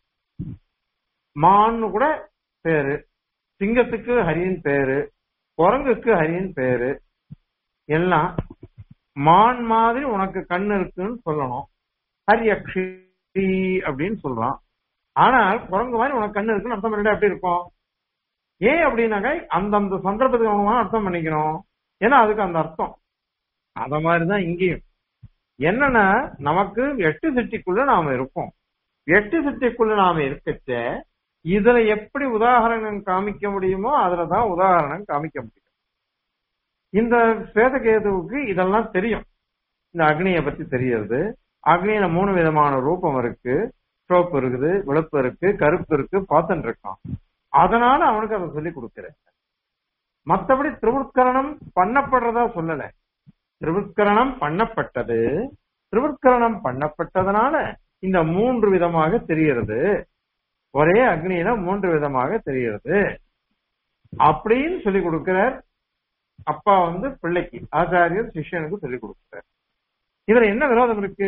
மான்னு கூட பேரு சிங்கத்துக்கு ஹரியின் பேரு குரங்குக்கு ஹரியின் பேரு எல்லாம் மான் மாதிரி உனக்கு கண்ணு இருக்குன்னு சொல்லணும் ஹரியக்ஷி அப்படின்னு சொல்றான் ஆனால் குரங்கு மாதிரி உனக்கு கண்ணு இருக்குன்னு அர்த்தம் பண்ணிட்டு எப்படி இருக்கும் ஏன் அப்படின்னாக்க அந்தந்த சந்தர்ப்பத்துக்கு அவங்க அர்த்தம் பண்ணிக்கணும் ஏன்னா அதுக்கு அந்த அர்த்தம் அத மாதிரிதான் இங்கேயும் என்னன்னா நமக்கு எட்டு சிட்டிக்குள்ள நாம இருக்கோம் எட்டு சிட்டிக்குள்ள நாம இருக்கச்ச இதுல எப்படி உதாரணம் காமிக்க முடியுமோ அதுலதான் உதாரணம் காமிக்க முடியும் இந்த ஸ்வேதகேதுவுக்கு இதெல்லாம் தெரியும் இந்த அக்னிய பத்தி தெரியறது அக்னியில மூணு விதமான ரூபம் இருக்கு சிவப்பு இருக்குது வெளுப்பு இருக்கு கருப்பு இருக்கு பாத்தன் இருக்கான் அதனால அவனுக்கு அதை சொல்லி கொடுக்கிறேன் மத்தபடி திருவுட்கரணம் பண்ணப்படுறதா சொல்லல திருவுட்கரணம் பண்ணப்பட்டது திருவுட்கரணம் பண்ணப்பட்டதுனால இந்த மூன்று விதமாக தெரிகிறது ஒரே அக்னியில மூன்று விதமாக தெரிகிறது அப்படின்னு சொல்லி கொடுக்கிறார் அப்பா வந்து பிள்ளைக்கு ஆச்சாரியர் சிஷ்யனுக்கு சொல்லி கொடுக்கிறார் இதுல என்ன விரோதம் இருக்கு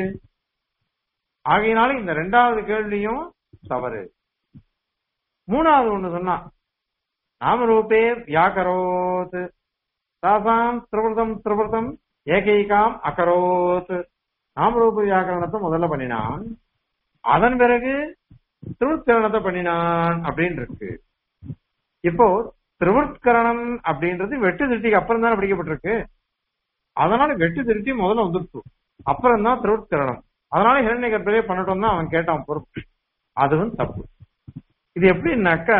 ஆகையினால இந்த ரெண்டாவது கேள்வியும் தவறு மூணாவது ஒண்ணு சொன்னா நாமரூபே வியாக்கரோத் தாசாம் திரிவிரதம் திரிவிரதம் ஏகைகாம் அகரோத் நாமரூப வியாக்கரணத்தை முதல்ல பண்ணினான் அதன் பிறகு திருவுட்கரணத்தை பண்ணினான் அப்படின்னு இருக்கு இப்போ திருவுட்கரணம் அப்படின்றது வெட்டு திருட்டிக்கு அப்புறம் தானே படிக்கப்பட்டிருக்கு அதனால வெட்டு திருட்டி முதல்ல வந்துருச்சு அப்புறம் தான் திருவுட்கரணம் அதனால ஹிரண்ய கர்ப்பரே பண்ணட்டும் தான் அவன் கேட்டான் பொறுப்பு அதுவும் தப்பு இது எப்படின்னாக்கா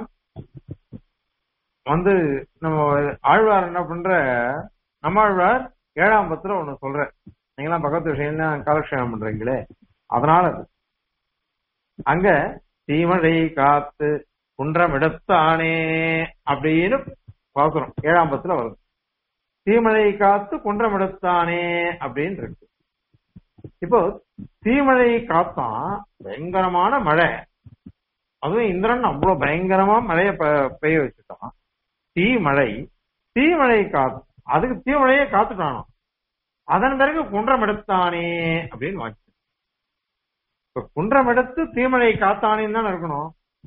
வந்து நம்ம ஆழ்வார் என்ன பண்ற நம்ம ஆழ்வார் ஏழாம் பத்துல ஒண்ணு சொல்ற நீங்களாம் பகவத் விஷயம் தான் காலக்ஷேபம் பண்றீங்களே அதனால அது அங்க தீமழை காத்து குன்றம் எடுத்தானே அப்படின்னு பாக்குறோம் ஏழாம் பத்துல வருது தீமழை காத்து குன்றம் எடுத்தானே அப்படின்னு இருக்கு இப்போ தீமழை காத்தான் பயங்கரமான மழை அதுவும் இந்திரன் அவ்வளவு பயங்கரமா மழைய பெய்ய வச்சுட்டான் தீமழை தீமழை காத்து அதுக்கு தீமழையே காத்துட்டானோ அதன் பிறகு குன்றம் எடுத்தானே அப்படின்னு வாக்கி இப்ப குன்றம் எடுத்து தீமழை காத்தானேன்னு தான் இருக்கணும்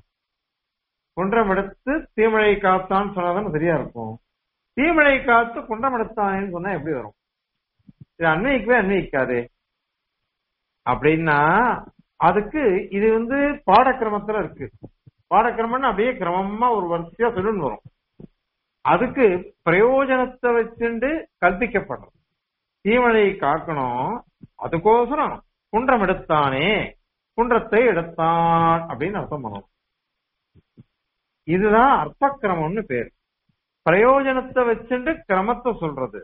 குன்றம் எடுத்து தீமழை காத்தான்னு சொன்னாதான் சரியா இருக்கும் தீமழை காத்து குன்றம் எடுத்தானேன்னு சொன்னா எப்படி வரும் இது அன்வைக்கவே அன்வைக்காது அப்படின்னா அதுக்கு இது வந்து பாடக்கிரமத்துல இருக்கு பாடக்கிரமம்னு அப்படியே கிரமமா ஒரு வரிசையா சொல்லுன்னு வரும் அதுக்கு பிரயோஜனத்தை வச்சுண்டு கல்பிக்கப்படுறது தீமழையை காக்கணும் அதுக்கோசரம் குன்றம் எடுத்தானே குன்றத்தை எடுத்தான் அப்படின்னு அர்த்தம் பண்ணணும் இதுதான் அர்த்தக்கிரமம்னு பேர் பிரயோஜனத்தை வச்சுட்டு கிரமத்தை சொல்றது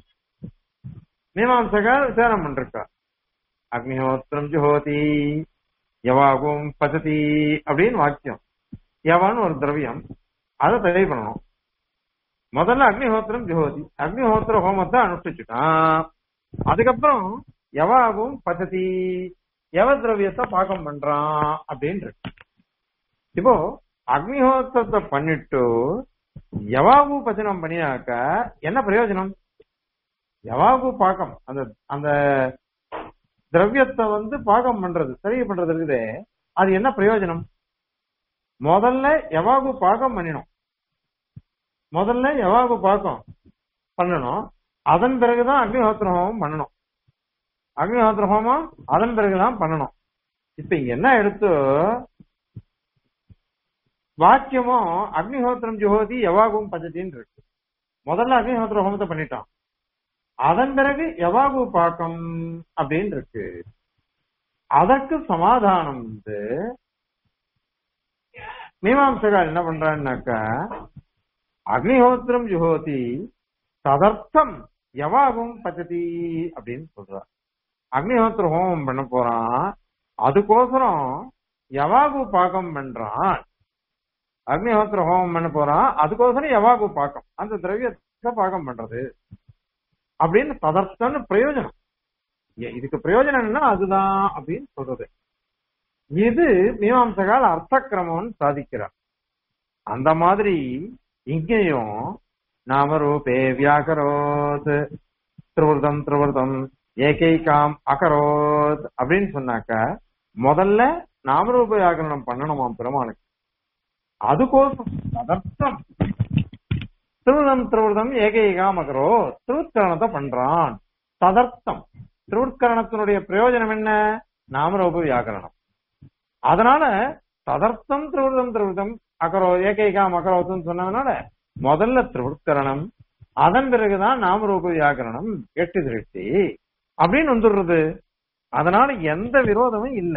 மீமாம்சகர் விசாரம் பண்ணிருக்கா அக்னிஹோத்திரம் ஜுஹோதி யவாகும் பசதி அப்படின்னு வாக்கியம் யவான்னு ஒரு திரவியம் அதை தடை பண்ணணும் முதல்ல அக்னிஹோத்திரம் ஜுஹோதி அக்னிஹோத்திர ஹோமத்தை அனுஷ்டிச்சுட்டான் அதுக்கப்புறம் யவாகும் பசதி யவ திரவியத்தை பாகம் பண்றான் அப்படின்னு இருக்கு இப்போ அக்னிஹோத்திரத்தை பண்ணிட்டு யவாகு பச்சனம் பண்ணினாக்க என்ன பிரயோஜனம் யவாகு பாகம் அந்த அந்த திரவியத்தை வந்து பாகம் பண்றது சரி பண்றது இருக்குது அது என்ன பிரயோஜனம் முதல்ல எவாகு பாகம் பண்ணினோம் முதல்ல எவாகு பாகம் பண்ணணும் அதன் பிறகுதான் அக்னிஹோத்திரம் ஹோமம் பண்ணணும் அக்னிஹோத்திர ஹோமம் அதன் பிறகுதான் பண்ணணும் இப்ப இங்க என்ன எடுத்து வாக்கியமும் அக்னிஹோத்திரம் ஜுஹோதி எவாகும் பஞ்சத்தின்னு இருக்கு முதல்ல அக்னிஹோத்திர ஹோமத்தை பண்ணிட்டான் அதன் பிறகு எவாகு பாக்கம் அப்படின்னு இருக்கு அதற்கு சமாதானம் வந்து மீமாம்சகால் என்ன பண்றான்னாக்கா அக்னிஹோத்திரம் ஜுஹோதி ததர்த்தம் எவாகும் பச்சதி அப்படின்னு சொல்றார் அக்னிஹோத்திர ஹோமம் பண்ண போறான் அதுக்கோசரம் எவாகு பாகம் பண்றான் அக்னிஹோத்திர ஹோமம் பண்ண போறான் அதுக்கோசரம் எவாகு பாக்கம் அந்த திரவியத்தை பாகம் பண்றது அப்படின்னு ததர்த்தம்னு பிரயோஜனம் ஏ- இதுக்கு பிரயோஜனம் என்ன அதுதான் அப்படின்னு சொல்றது இது மீமாம்சகால் அர்த்தக்கிரமம்னு சாதிக்கிறார் அந்த மாதிரி இங்கேயும் நாமரூபே வியாகரோத் திரிவர்தம் திரிவர்தம் ஏகைகாம் அகரோத் அப்படின்னு சொன்னாக்க முதல்ல நாமரூப வியாகரணம் பண்ணணுமாம் பெருமானுக்கு அதுக்கோசம் ததர்த்தம் திருவிதம் திருவிதம் ஏகைகாம் அகரோ திருவுத்கரணத்தை பண்றான் ததர்த்தம் திருவுட்கரணத்தினுடைய பிரயோஜனம் என்ன நாமரூப வியாகரணம் அதனால ததர்த்தம் திருவிதம் திருவிதம் அகரோ ஏகைகாம் அகரோத்துன்னு சொன்னதுனால முதல்ல திருவுட்கரணம் அதன் பிறகுதான் நாமரூப வியாகரணம் எட்டு திருஷ்டி அப்படின்னு வந்துடுறது அதனால எந்த விரோதமும் இல்ல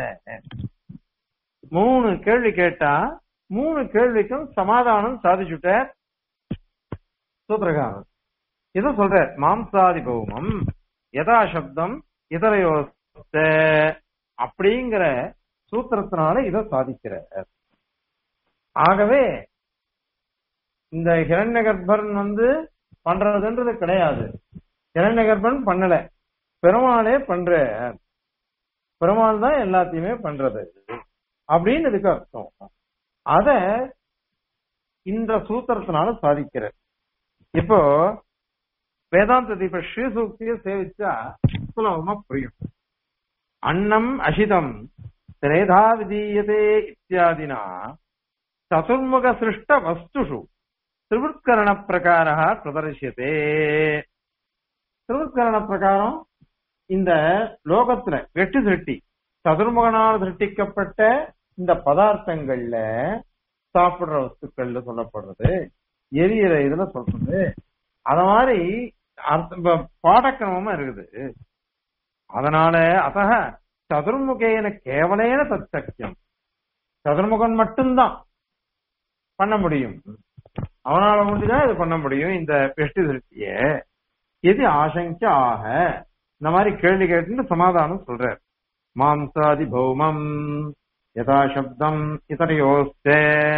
மூணு கேள்வி கேட்டா மூணு கேள்விக்கும் சமாதானம் சாதிச்சுட்டார் சூத்திரகாரன் இத சொல்ற மாம்சாதி பௌமம் யதா சப்தம் இதரையோஸ்த அப்படிங்கிற சூத்திரத்தினால இத சாதிக்கிறார் ஆகவே இந்த ஹிரண்ய கர்ப்பன் வந்து பண்றதுன்றது கிடையாது ஹிரண்ய கர்ப்பன் பண்ணல பெருமாளே பண்ற பெருமாள் தான் எல்லாத்தையுமே பண்றது அப்படின்னு இதுக்கு அர்த்தம் அத இந்த சூத்திரத்தினால சாதிக்கிற இப்போ வேதாந்த இப்ப ஸ்ரீசூக்திய சேவிச்சா சுலபமா புரியும் அன்னம் அசிதம் திரேதா விதீயதே இத்தியாதினா சதுர்முக சிருஷ்ட வஸ்துஷு திரிவுட்கரண பிரகார பிரதர்சியதே திரிவுட்கரண பிரகாரம் இந்த லோகத்துல வெட்டு திருட்டி சதுர்முகனால் திருட்டிக்கப்பட்ட இந்த பதார்த்தங்கள்ல சாப்பிடுற வஸ்துக்கள்ல சொல்லப்படுறது எரியிற இதுல சொல்றது அத மாதிரி அர்த்த- ப- பாடக்கிரமமா இருக்குது அதனால அத்தக சதுர்முகேன கேவலேன தற்சக்கியம் சதுர்முகன் மட்டும்தான் பண்ண முடியும் அவனால முடிஞ்சுதான் இது பண்ண முடியும் இந்த வெஷ்டி திருஷ்டிய எது ஆசங்க ஆக இந்த மாதிரி கேள்வி கேட்டு சமாதானம் சொல்றார் மாம்சாதி பௌமம் யதா சப்தம் இதரையோஸ்த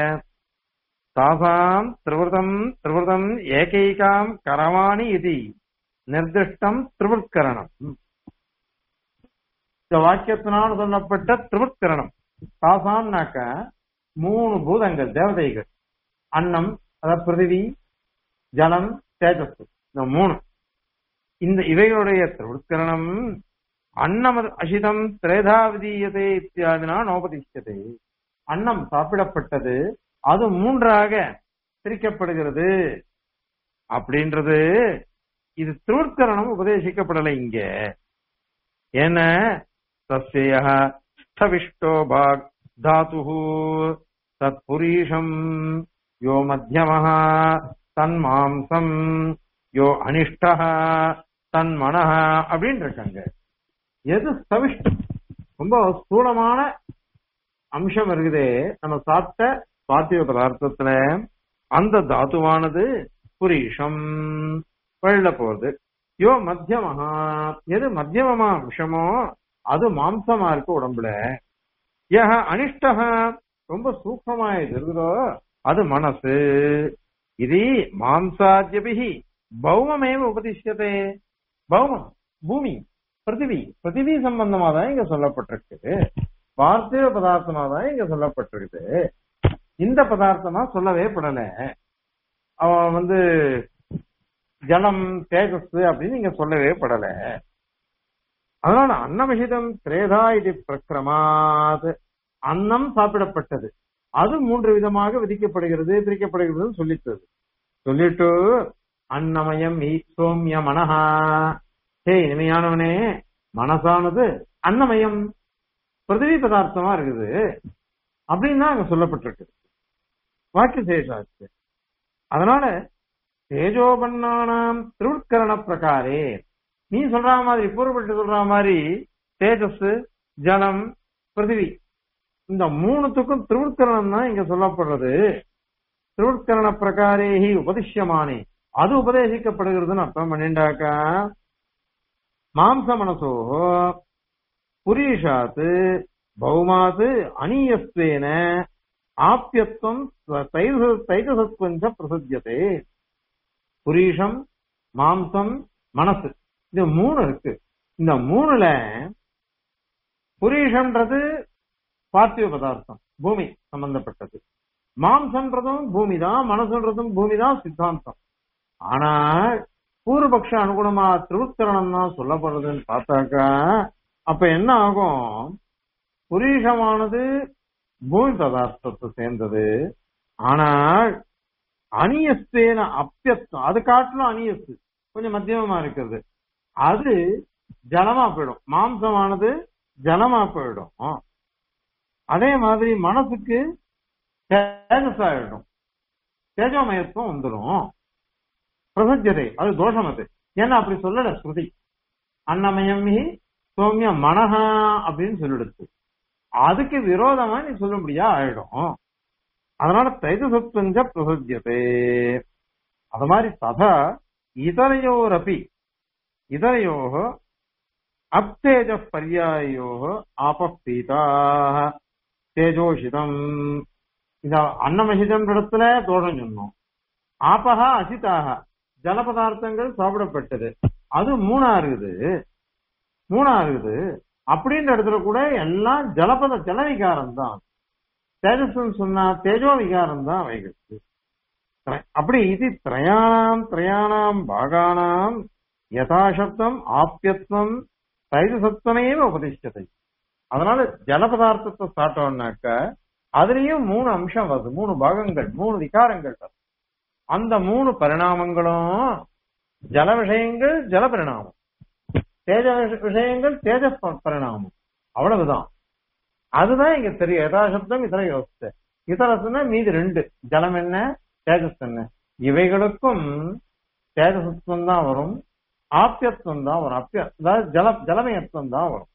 தாசாம் திரிவృతం திரிவృతం ஏகைகாம் கரவாணி இது நிர்திஷ்டம் திரிவృత్கரணம் இந்த வாக்கியத்தினால் சொல்லப்பட்ட திரிவృత్கரணம் தாசாம்னாக்க மூணு பூதங்கள் தேவதைகள் அன்னம் அதாவது பிருதிவி ஜலம் தேஜஸ் இந்த மூணு இந்த இவைகளுடைய திரிவృత్கரணம் அன்னம் அசிதம் திரேதா விதீயதே இத்தியாதினா நோபதிஷ்யதே அன்னம் சாப்பிடப்பட்டது அது மூன்றாக பிரிக்கப்படுகிறது அப்படின்றது இது திருவுட்கரணம் உபதேசிக்கப்படலை இங்க ஏன தஸ்ய ஸ்தவிஷ்டோ பாக் தாத்து தத் புரீஷம் யோ மத்தியமः தன்மாம்சம் யோ அனிஷ்டா தன்மனः அப்படின்னு இருக்காங்க எது ஸ்தவிஷ்டம் ரொம்ப ஸ்தூலமான அம்சம் இருக்குதே நம்ம சாப்பிட்ட பார்த்திவ பதார்த்தத்துல அந்த தாத்துவானது புரீஷம் வெளில போறது யோ மத்தியமஹா எது மத்தியமமா அம்சமோ அது மாம்சமா இருக்கு உடம்புல ஏக அனிஷ்டக ரொம்ப சூக்மமா இது இருக்குதோ அது மனசு இது மாம்சாத்யபிகி பௌமமேவ உபதிஷ்யதே பௌமம் பூமி பிருத்திவி பிருத்திவி சம்பந்தமா தான் இங்க சொல்லப்பட்டிருக்கு பார்த்திவ பதார்த்தமா தான் இங்க சொல்லப்பட்டிருக்குது இந்த பதார்த்தமா சொல்லவே படல அவன் வந்து ஜலம் தேஜஸ் அப்படின்னு இங்க சொல்லவே படல அதனால அன்னமஹிதம் திரேதா இது பிரக்கிரமாத் அன்னம் சாப்பிடப்பட்டது அது மூன்று விதமாக விதிக்கப்படுகிறது பிரிக்கப்படுகிறது சொல்லித்தது சொல்லிட்டு அன்னமயம் ஈ சோம்ய மனஹா ஹே இனிமையானவனே மனசானது அன்னமயம் பிருத்திவி பதார்த்தமா இருக்குது அப்படின்னு தான் அங்க சொல்லப்பட்டிருக்கு வாக்கிய சேஷாச்சு அதனால தேஜோபன்னானாம் திருவுட்கரண பிரகாரே நீ சொல்ற மாதிரி பூர்வப்பட்டு சொல்ற மாதிரி தேஜஸ் ஜலம் பிருத்திவி இந்த மூணுத்துக்கும் திருவுட்கரணம் தான் இங்க சொல்லப்படுறது திருவுட்கரண பிரகாரேஹி உபதிஷ்யமானே அது உபதேசிக்கப்படுகிறதுன்னு அர்த்தம் பண்ணிண்டாக்கா மாம்ச மனசோ புரீஷாத் பௌமாத் அநீயஸ்வேன ஆப்பியத்துவம் தைதசத்வஞ்ச பிரசித்தியதே புரீஷம் மாம்சம் மனசு இது மூணு இருக்கு இந்த மூணுல புரீஷம்ன்றது பார்த்திவ பதார்த்தம் பூமி சம்பந்தப்பட்டது மாம்சன்றதும் பூமி தான் மனசுன்றதும் பூமி தான் சித்தாந்தம் ஆனால் பூர்வபக்ஷ அனுகுணமா திருவுத்தரணம் தான் சொல்லப்படுறதுன்னு பார்த்தாக்கா அப்ப என்ன ஆகும் புரீஷமானது பூமி பதார்த்தத்தை சேர்ந்தது ஆனால் அணியஸ்தேன அப்பியஸ்தம் அது காட்டிலும் அணியஸ்து கொஞ்சம் மத்தியமமா இருக்கிறது அது ஜலமா போயிடும் மாம்சமானது ஜலமா போயிடும் அதே மாதிரி மனசுக்கு தேஜஸ் ஆயிடும் தேஜோமயத்துவம் வந்துடும் பிரசஜதை அது தோஷம் அது ஏன்னா அப்படி சொல்லல ஸ்ருதி அன்னமயம் சௌமிய மனஹா அப்படின்னு சொல்லிடுச்சு அதுக்கு விரோதமா நீ சொல்ல முடியா ஆயிடும் அதனால தைஜசத்வஞ்ச பிரசஜதே அது மாதிரி ததா இதரையோரப்பி இதரையோ அப்தேஜ பர்யாயோ ஆபீதா தேஜோஷிதம் இந்த அன்னமஹிதம் இடத்துல தோஷம் சொன்னோம் ஆபகா அசிதாக ஜல பதார்த்தங்கள் சாப்பிடப்பட்டது அது மூணா இருக்குது மூணா இருக்குது அப்படின்ற இடத்துல கூட எல்லாம் ஜலபத ஜல விகாரம் தான் தேஜஸ் சொன்னா தேஜோ விகாரம் தான் அவைகளுக்கு அப்படி இது திரயாணாம் திரயாணாம் பாகானாம் யதாசப்தம் ஆப்பியத்வம் தைஜசத்வமேவ உபதிஷ்டத்தை அதனால ஜல பதார்த்தத்தை சாட்டோம்னாக்க அதுலயும் மூணு அம்சம் வருது மூணு பாகங்கள் மூணு விகாரங்கள் வருது அந்த மூணு பரிணாமங்களும் ஜல விஷயங்கள் ஜல பரிணாமம் தேஜ விஷயங்கள் தேஜ பரிணாமம் அவ்வளவுதான் அதுதான் இங்க தெரியும் யதாசப்தம் இதர யோசித்த இதரசுனா மீதி ரெண்டு ஜலம் என்ன தேஜஸ் என்ன இவைகளுக்கும் தேஜசத்துவம் தான் வரும் ஆப்பியத்துவம் தான் வரும் அப்பிய அதாவது ஜல ஜலமயத்துவம் தான் வரும்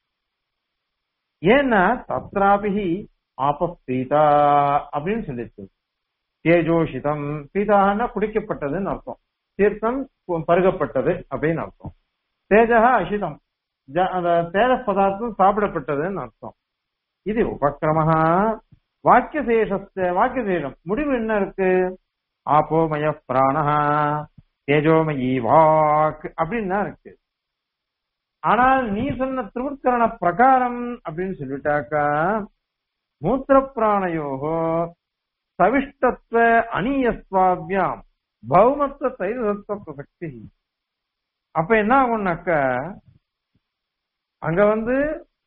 ஏன்னா தத்ராபிகி ஆபஸ்தீதா அப்படின்னு சொல்லிச்சு தேஜோஷிதம் பீதான்னா குடிக்கப்பட்டதுன்னு அர்த்தம் தீர்த்தம் பருகப்பட்டது அப்படின்னு அர்த்தம் தேஜகா அசிதம் தேஜ பதார்த்தம் சாப்பிடப்பட்டதுன்னு அர்த்தம் இது உபக்கிரம வாக்கியசேஷஸ்த வாக்கியசேஷம் முடிவு என்ன இருக்கு ஆப்போமய பிராணஹா தேஜோமயி வாக் அப்படின்னு தான் இருக்கு ஆனால் நீ சொன்ன திருவுட்கரண பிரகாரம் அப்படின்னு சொல்லிட்டாக்கா மூத்திர பிராணயோகோ சவிஷ்டத்துவ அநீயஸ்வாபியாம் பௌமத்துவ தைரத்துவ பிரசக்தி அப்ப என்ன ஆகும்னாக்க அங்க வந்து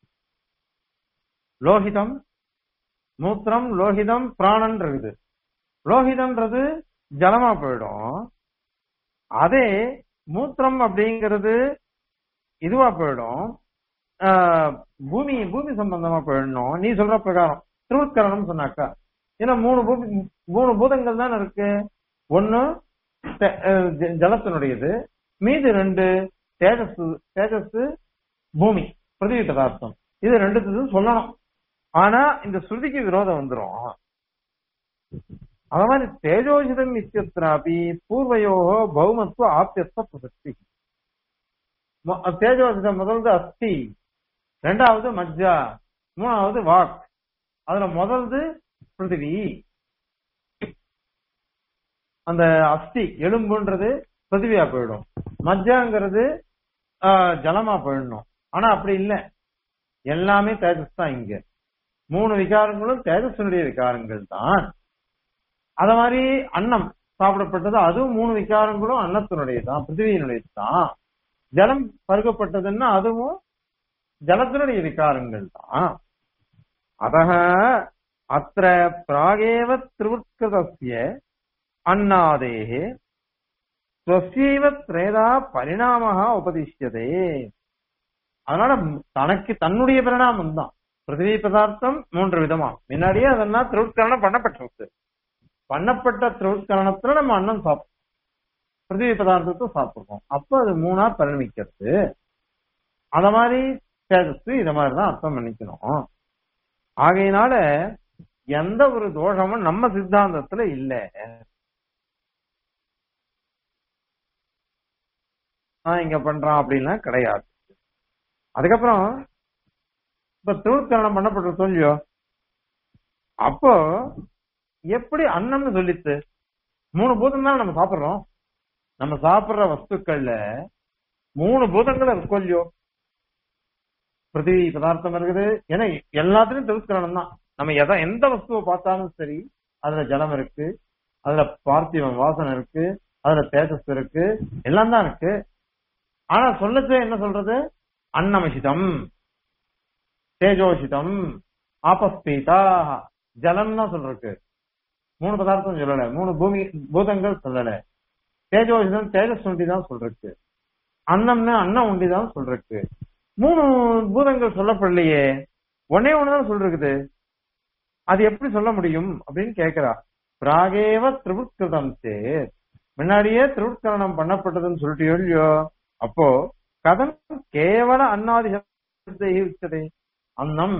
லோகிதம் மூத்திரம் லோகிதம் பிராணன் இருக்குது லோகிதம்ன்றது ஜலமா போயிடும் அதே மூத்திரம் அப்படிங்கிறது இதுவா போயிடும் பூமி பூமி சம்பந்தமா போயிடணும் நீ சொல்ற பிரகாரம் திருவுட்கரணம் சொன்னாக்கா ஏன்னா மூணு பூமி மூணு பூதங்கள் தானே இருக்கு ஒன்னு ஜலத்தினுடையது மீதி ரெண்டு தேஜஸ் தேஜஸ் பூமி பிரதிவி பதார்த்தம் இது ரெண்டு சொல்லணும் ஆனா இந்த ஸ்ருதிக்கு விரோதம் வந்துடும் அத மாதிரி தேஜோஜிதம் இத்தியத்திராபி பூர்வயோகோ பௌமத்துவ ஆப்பியத்துவ பிரசக்தி தேஜோஜிதம் முதல்து அஸ்தி ரெண்டாவது மஜ்ஜா மூணாவது வாக் அதுல முதல்து பிருத்திவி அந்த அஸ்தி எலும்புன்றது பிருத்திவியா போயிடும் மஜ்ஜாங்கிறது ஜலமா போயிடணும் ஆனா அப்படி இல்லை எல்லாமே தேஜஸ் தான் இங்க மூணு விகாரங்களும் தேஜஸனுடைய விகாரங்கள் தான் அத மாதிரி அன்னம் சாப்பிடப்பட்டது அதுவும் மூணு விகாரங்களும் அன்னத்தினுடைய தான் பிருத்திவியினுடையது தான் ஜலம் பருகப்பட்டதுன்னா அதுவும் ஜலத்தினுடைய விகாரங்கள் தான் அதக அத்த பிராகேவ திருவுட்கிருதஸ்ய அன்னாதேः स्वस्यैव त्रेधा परिणामः उपदिश्यते அதனால தனக்கு தன்னுடைய பரிணாமம் தான் பிருத்திவி பதார்த்தம் மூன்று விதமா முன்னாடியே அதெல்லாம் திருவுட்கரணம் பண்ணப்பட்டிருக்கு பண்ணப்பட்ட திருவுட்கரணத்துல நம்ம அன்னம் சாப்பிடுறோம் பிருத்திவி பதார்த்தத்தை சாப்பிடுறோம் அப்ப அது மூணா பரிணமிக்கிறது அந்த மாதிரி தேஜஸ் இத மாதிரிதான் அர்த்தம் பண்ணிக்கணும் ஆகையினால எந்த ஒரு தோஷமும் நம்ம சித்தாந்தத்துல இல்ல நான் இங்க பண்றான் அப்படின்லாம் கிடையாது அதுக்கப்புறம் இப்ப திருவுட்கரணம் பண்ணப்பட்ட சொல்லியோ அப்போ எப்படி அன்னம்னு சொல்லித்து மூணு பூதம் தான் நம்ம சாப்பிடுறோம் நம்ம சாப்பிடுற வஸ்துக்கள்ல மூணு பூதங்கள் இருக்கும் இல்லையோ பிருத்திவி பதார்த்தம் இருக்குது ஏன்னா எல்லாத்துலயும் திருவுட்கரணம் தான் நம்ம எதை எந்த வஸ்துவை பார்த்தாலும் சரி அதுல ஜலம் இருக்கு அதுல பார்த்திவம் வாசனை இருக்கு அதுல தேஜஸ் இருக்கு எல்லாம் தான் இருக்கு ஆனா சொல்லச்சு என்ன சொல்றது அன்னமசிதம் தேஜோசிதம் ஆபஸ்பீதா ஜலம் தான் சொல்றக்கு மூணு பதார்த்தம் சொல்லல மூணு பூமி பூதங்கள் சொல்லல தேஜோசிதம் தேஜஸ் உண்டி தான் சொல்றக்கு அன்னம்னு அன்னம் உண்டி தான் சொல்றக்கு மூணு பூதங்கள் சொல்லப்படலையே ஒன்னே ஒண்ணுதான் சொல்றது அது எப்படி சொல்ல முடியும் அப்படின்னு கேக்குறா பிராகேவ திரிபுத்கிருதம் சேத் முன்னாடியே திருவுட்கரணம் பண்ணப்பட்டதுன்னு சொல்லிட்டு இல்லையோ அப்போ கதம் கேவல அன்னாதி உச்சதே அன்னம்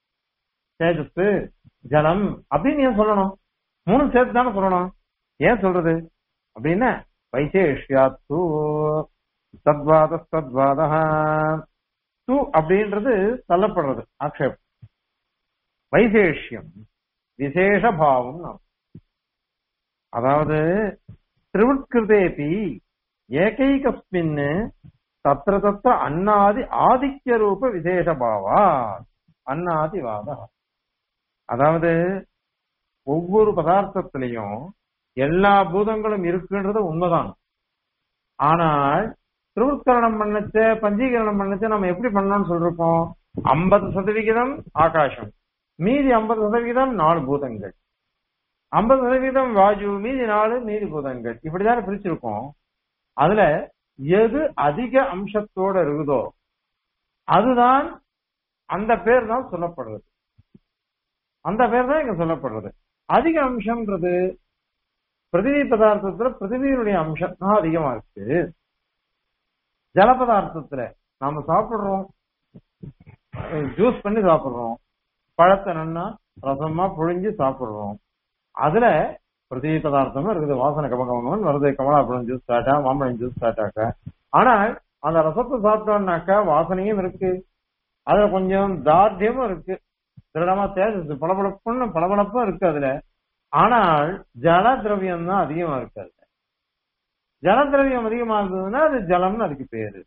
தேஜஸ் ஜலம் அப்படின்னு ஏன் சொல்லணும் மூணு சேர்த்து தானே சொல்லணும் ஏன் சொல்றது அப்படின்னு வைசேஷ்யாத்து தத்வாத தத்வாத து அப்படின்றது தள்ளப்படுறது ஆக்ஷேபம் வைசேஷ்யம் விசேஷ பாவம் அதாவது திருவுட்கிருதேபி ஏகைகஸ்மின் தத்திர தத்திர அன்னாதி ஆதித்ய ரூப விசேஷ பாவா அன்னாதிவாத அதாவது ஒவ்வொரு பதார்த்தத்திலையும் எல்லா பூதங்களும் இருக்குன்றது உண்மைதான் ஆனால் திருவுட்கரணம் பண்ணச்ச பஞ்சீகரணம் பண்ணச்ச நம்ம எப்படி பண்ணணும்னு சொல்லிருக்கோம் ஐம்பது சதவிகிதம் ஆகாசம் மீதி ஐம்பது சதவிகிதம் நாலு பூதங்கள் ஐம்பது சதவீதம் வாயு மீதி நாலு மீதி பூதங்கள் இப்படிதான் பிரிச்சிருக்கோம் அதுல எது அதிக அம்சத்தோட இருக்குதோ அதுதான் அந்த பேர் தான் சொல்லப்படுறது அந்த பேர் தான் இங்க சொல்லப்படுறது அதிக அம்சம்ன்றது பிருத்திவி பதார்த்தத்துல பிருத்திவியினுடைய அம்சம் தான் அதிகமா இருக்கு ஜல பதார்த்தத்துல நாம சாப்பிடுறோம் ஜூஸ் பண்ணி சாப்பிடுறோம் பழத்தை நன்னா ரசமா புழிஞ்சு சாப்பிடுறோம் அதுல பிருத்திவி பதார்த்தமும் இருக்குது வாசனை கமகமன் வருது கமலாப்பழம் ஜூஸ் ஸ்டார்ட்டா மாம்பழம் ஜூஸ் ஸ்டார்ட்டாக்க ஆனால் அந்த ரசத்தை சாப்பிட்டோம்னாக்கா வாசனையும் இருக்கு அதுல கொஞ்சம் தார்டியமும் இருக்கு திருடமா தேஜஸ் பளபளப்புன்னு பளபளப்பும் இருக்கு அதுல ஆனால் ஜல திரவியம் தான் அதிகமா இருக்கு அதுல ஜல திரவியம் அதிகமா இருந்ததுன்னா அது ஜலம்னு அதுக்கு பேரு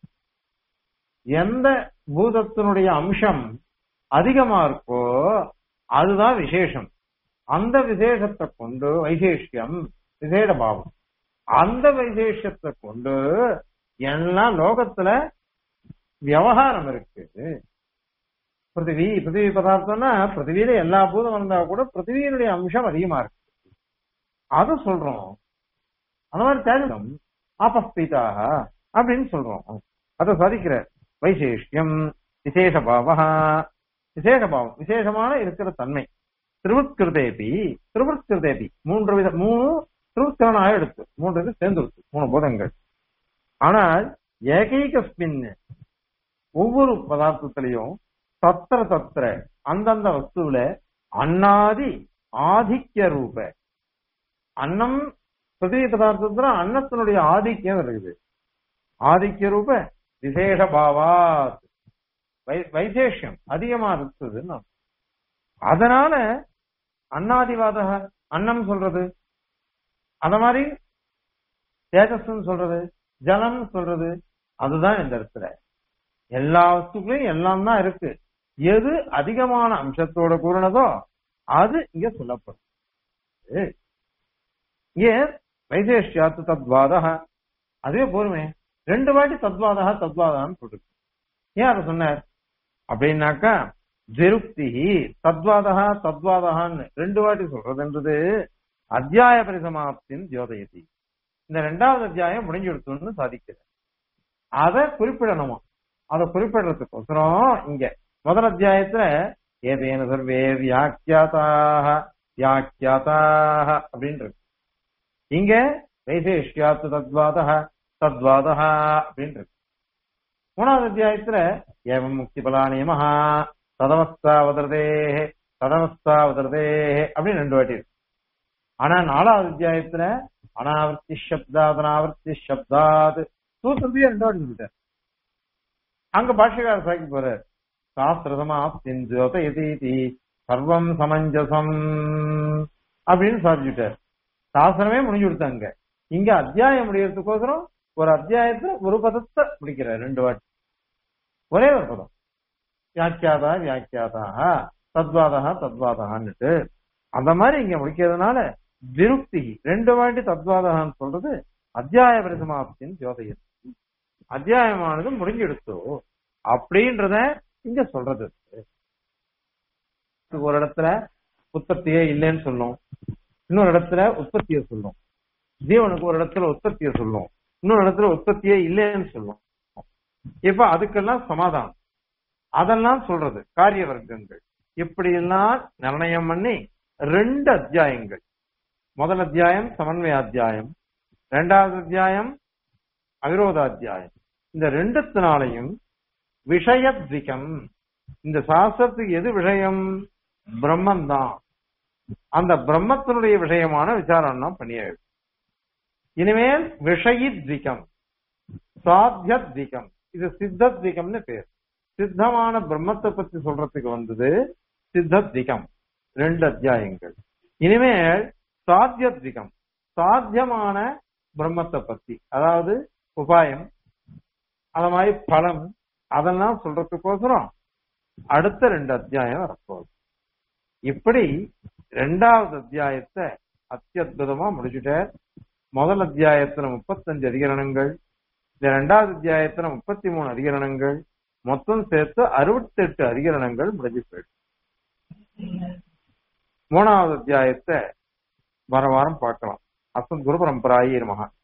எந்த பூதத்தினுடைய அம்சம் அதிகமா இருக்கோ அதுதான் விசேஷம் அந்த விசேஷத்தை கொண்டு வைசேஷ்யம் விசேட பாவம் அந்த வைசேஷத்தை கொண்டு எல்லாம் லோகத்துல விவகாரம் இருக்கு பிருத்திவி பிருத்திவி பதார்த்தம்னா பிருத்திவியில எல்லா பூதம் வந்தா கூட பிருத்திவியினுடைய அம்சம் அதிகமா இருக்கு அத சொல்றோம் அந்த மாதிரி தேஜம் ஆபஸ்பீதாக அப்படின்னு சொல்றோம் அத சாதிக்கிற வைசேஷ்யம் விசேஷ பாவா விசேஷ பாவம் விசேஷமான இருக்கிற தன்மை திருவுட்கிருதேபி திருவுட்கிருதேபி மூன்று வித மூணு திருவுட்கரணாக எடுத்து மூன்று இது சேர்ந்துருச்சு மூணு பூதங்கள் ஆனால் ஏகைகஸ்மின் ஒவ்வொரு பதார்த்தத்திலையும் தத்திர தத்திர அந்தந்த வஸ்துவில அன்னாதி ஆதிக்க ரூப அன்னம் பிருத்திவி பதார்த்தத்துல அன்னத்தினுடைய ஆதிக்கம் இருக்குது ஆதிக்க ரூப விசேஷ பாவாத் வைசேஷம் அதிகமா இருக்குதுன்னு அதனால அன்னாதிவாத அன்னம் சொல்றது அத மாதிரி தேஜஸ்ன்னு சொல்றது ஜலம் சொல்றது அதுதான் இந்த இடத்துல எல்லா வஸ்துக்களையும் எல்லாம் தான் இருக்கு எது அதிகமான அம்சத்தோட கூறினதோ அது இங்க சொல்லப்படும் ஏன் வைசேஷ்யாத்து தத்வாதக அதே போருமே ரெண்டு வாட்டி தத்வாதக தத்வாதான்னு சொல்லிருக்கு ஏன் அதை சொன்னார் அப்படின்னாக்கா திருப்தி தத்வாதகா தத்வாதகான்னு ரெண்டு வாட்டி சொல்றதுன்றது அத்தியாய பரிசமாப்தின் ஜோதயதி இந்த ரெண்டாவது அத்தியாயம் முடிஞ்செடுத்துன்னு சாதிக்கிறது அதை குறிப்பிடணுமா அதை குறிப்பிடுறதுக்கோசரம் இங்க முதல் அத்தியாயத்துல ஏதேன சர்வே வியாக்கியாதாக வியாக்கியாதாக அப்படின்னு இருக்கு இங்க வைசேஷ்யாத்து தத்வாதா தத்வாதா அப்படின்னு இருக்கு மூணாவது அத்தியாயத்துல ஏவம் முக்தி பலா நியமஹா ததவஸ்தா வதரதே ததவஸ்தா வதரதே அப்படின்னு ரெண்டு வாட்டி இருக்கு ஆனா நாலாவது அத்தியாயத்துல அனாவர்த்தி சப்தாத் அனாவர்த்தி சப்தாத் சூத்திரத்தையே ரெண்டு வாட்டி சொல்லிட்டார் அங்க பாஷ்யக்கார சாக்கி போறார் சாஸ்திரதமா சிஞ்சோத எதீதி சர்வம் சமஞ்சசம் அப்படின்னு சாதிச்சுட்டார் சாஸ்திரமே முடிஞ்சு கொடுத்தாங்க இங்க அத்தியாயம் முடியறதுக்கோசரம் ஒரு அத்தியாயத்துல ஒரு பதத்தை முடிக்கிறார் ரெண்டு வாட்டி ஒரே ஒரு பதம் வியாக்கியாதா வியாக்கியாதாக தத்வாதா தத்வாதான்னுட்டு அந்த மாதிரி இங்க முடிக்கிறதுனால விருக்தி ரெண்டு வாட்டி தத்வாதகான்னு சொல்றது அத்தியாய பரிசமாப்தின் ஜோதையர் அத்தியாயமானது முடிஞ்செடுத்தோ அப்படின்றத இங்க சொல்றது ஒரு இடத்துல உற்பத்தியே இல்லைன்னு சொல்லும் இன்னொரு இடத்துல உற்பத்தியை சொல்லும் ஜீவனுக்கு ஒரு இடத்துல உற்பத்தியை சொல்லும் இன்னொரு இடத்துல உற்பத்தியே இல்லைன்னு சொல்லும் இப்ப அதுக்கெல்லாம் சமாதானம் அதெல்லாம் சொல்றது காரிய வர்க்கங்கள் இப்படி எல்லாம் நிர்ணயம் பண்ணி ரெண்டு அத்தியாயங்கள் முதல் அத்தியாயம் சமன்வய அத்தியாயம் இரண்டாவது அத்தியாயம் அவிரோதாத்தியாயம் இந்த ரெண்டுத்தினாலையும் விஷயத்விகம் இந்த சாஸ்திரத்துக்கு எது விஷயம் பிரம்மன் தான் அந்த பிரம்மத்தினுடைய விஷயமான விசாரம் தான் பண்ணியாயிடும் இனிமேல் விஷயித்விகம் சாத்தியத்விகம் இது சித்தத்விகம்னு பேர் சித்தமான பிரம்மத்தை பத்தி சொல்றதுக்கு வந்தது சித்தத்விகம் ரெண்டு அத்தியாயங்கள் இனிமேல் சாத்தியத்விகம் சாத்தியமான பிரம்மத்தை பத்தி அதாவது உபாயம் அத மாதிரி பலம் அதெல்லாம் சொல்றதுக்கோசரம் அடுத்த ரெண்டு அத்தியாயம் வரப்போகுது இப்படி ரெண்டாவது அத்தியாயத்தை அத்தியுதமா முடிச்சுட்டார் முதல் அத்தியாயத்துல முப்பத்தஞ்சு அதிகரணங்கள் இந்த ரெண்டாவது அத்தியாயத்துல முப்பத்தி மூணு அதிகரணங்கள் மொத்தம் சேர்த்து அறுபத்தி எட்டு அதிகரணங்கள் முடிஞ்சு போயிடும் மூணாவது அத்தியாயத்தை வர வாரம் பார்க்கலாம் அசன் குரு பரம்பராயி மகா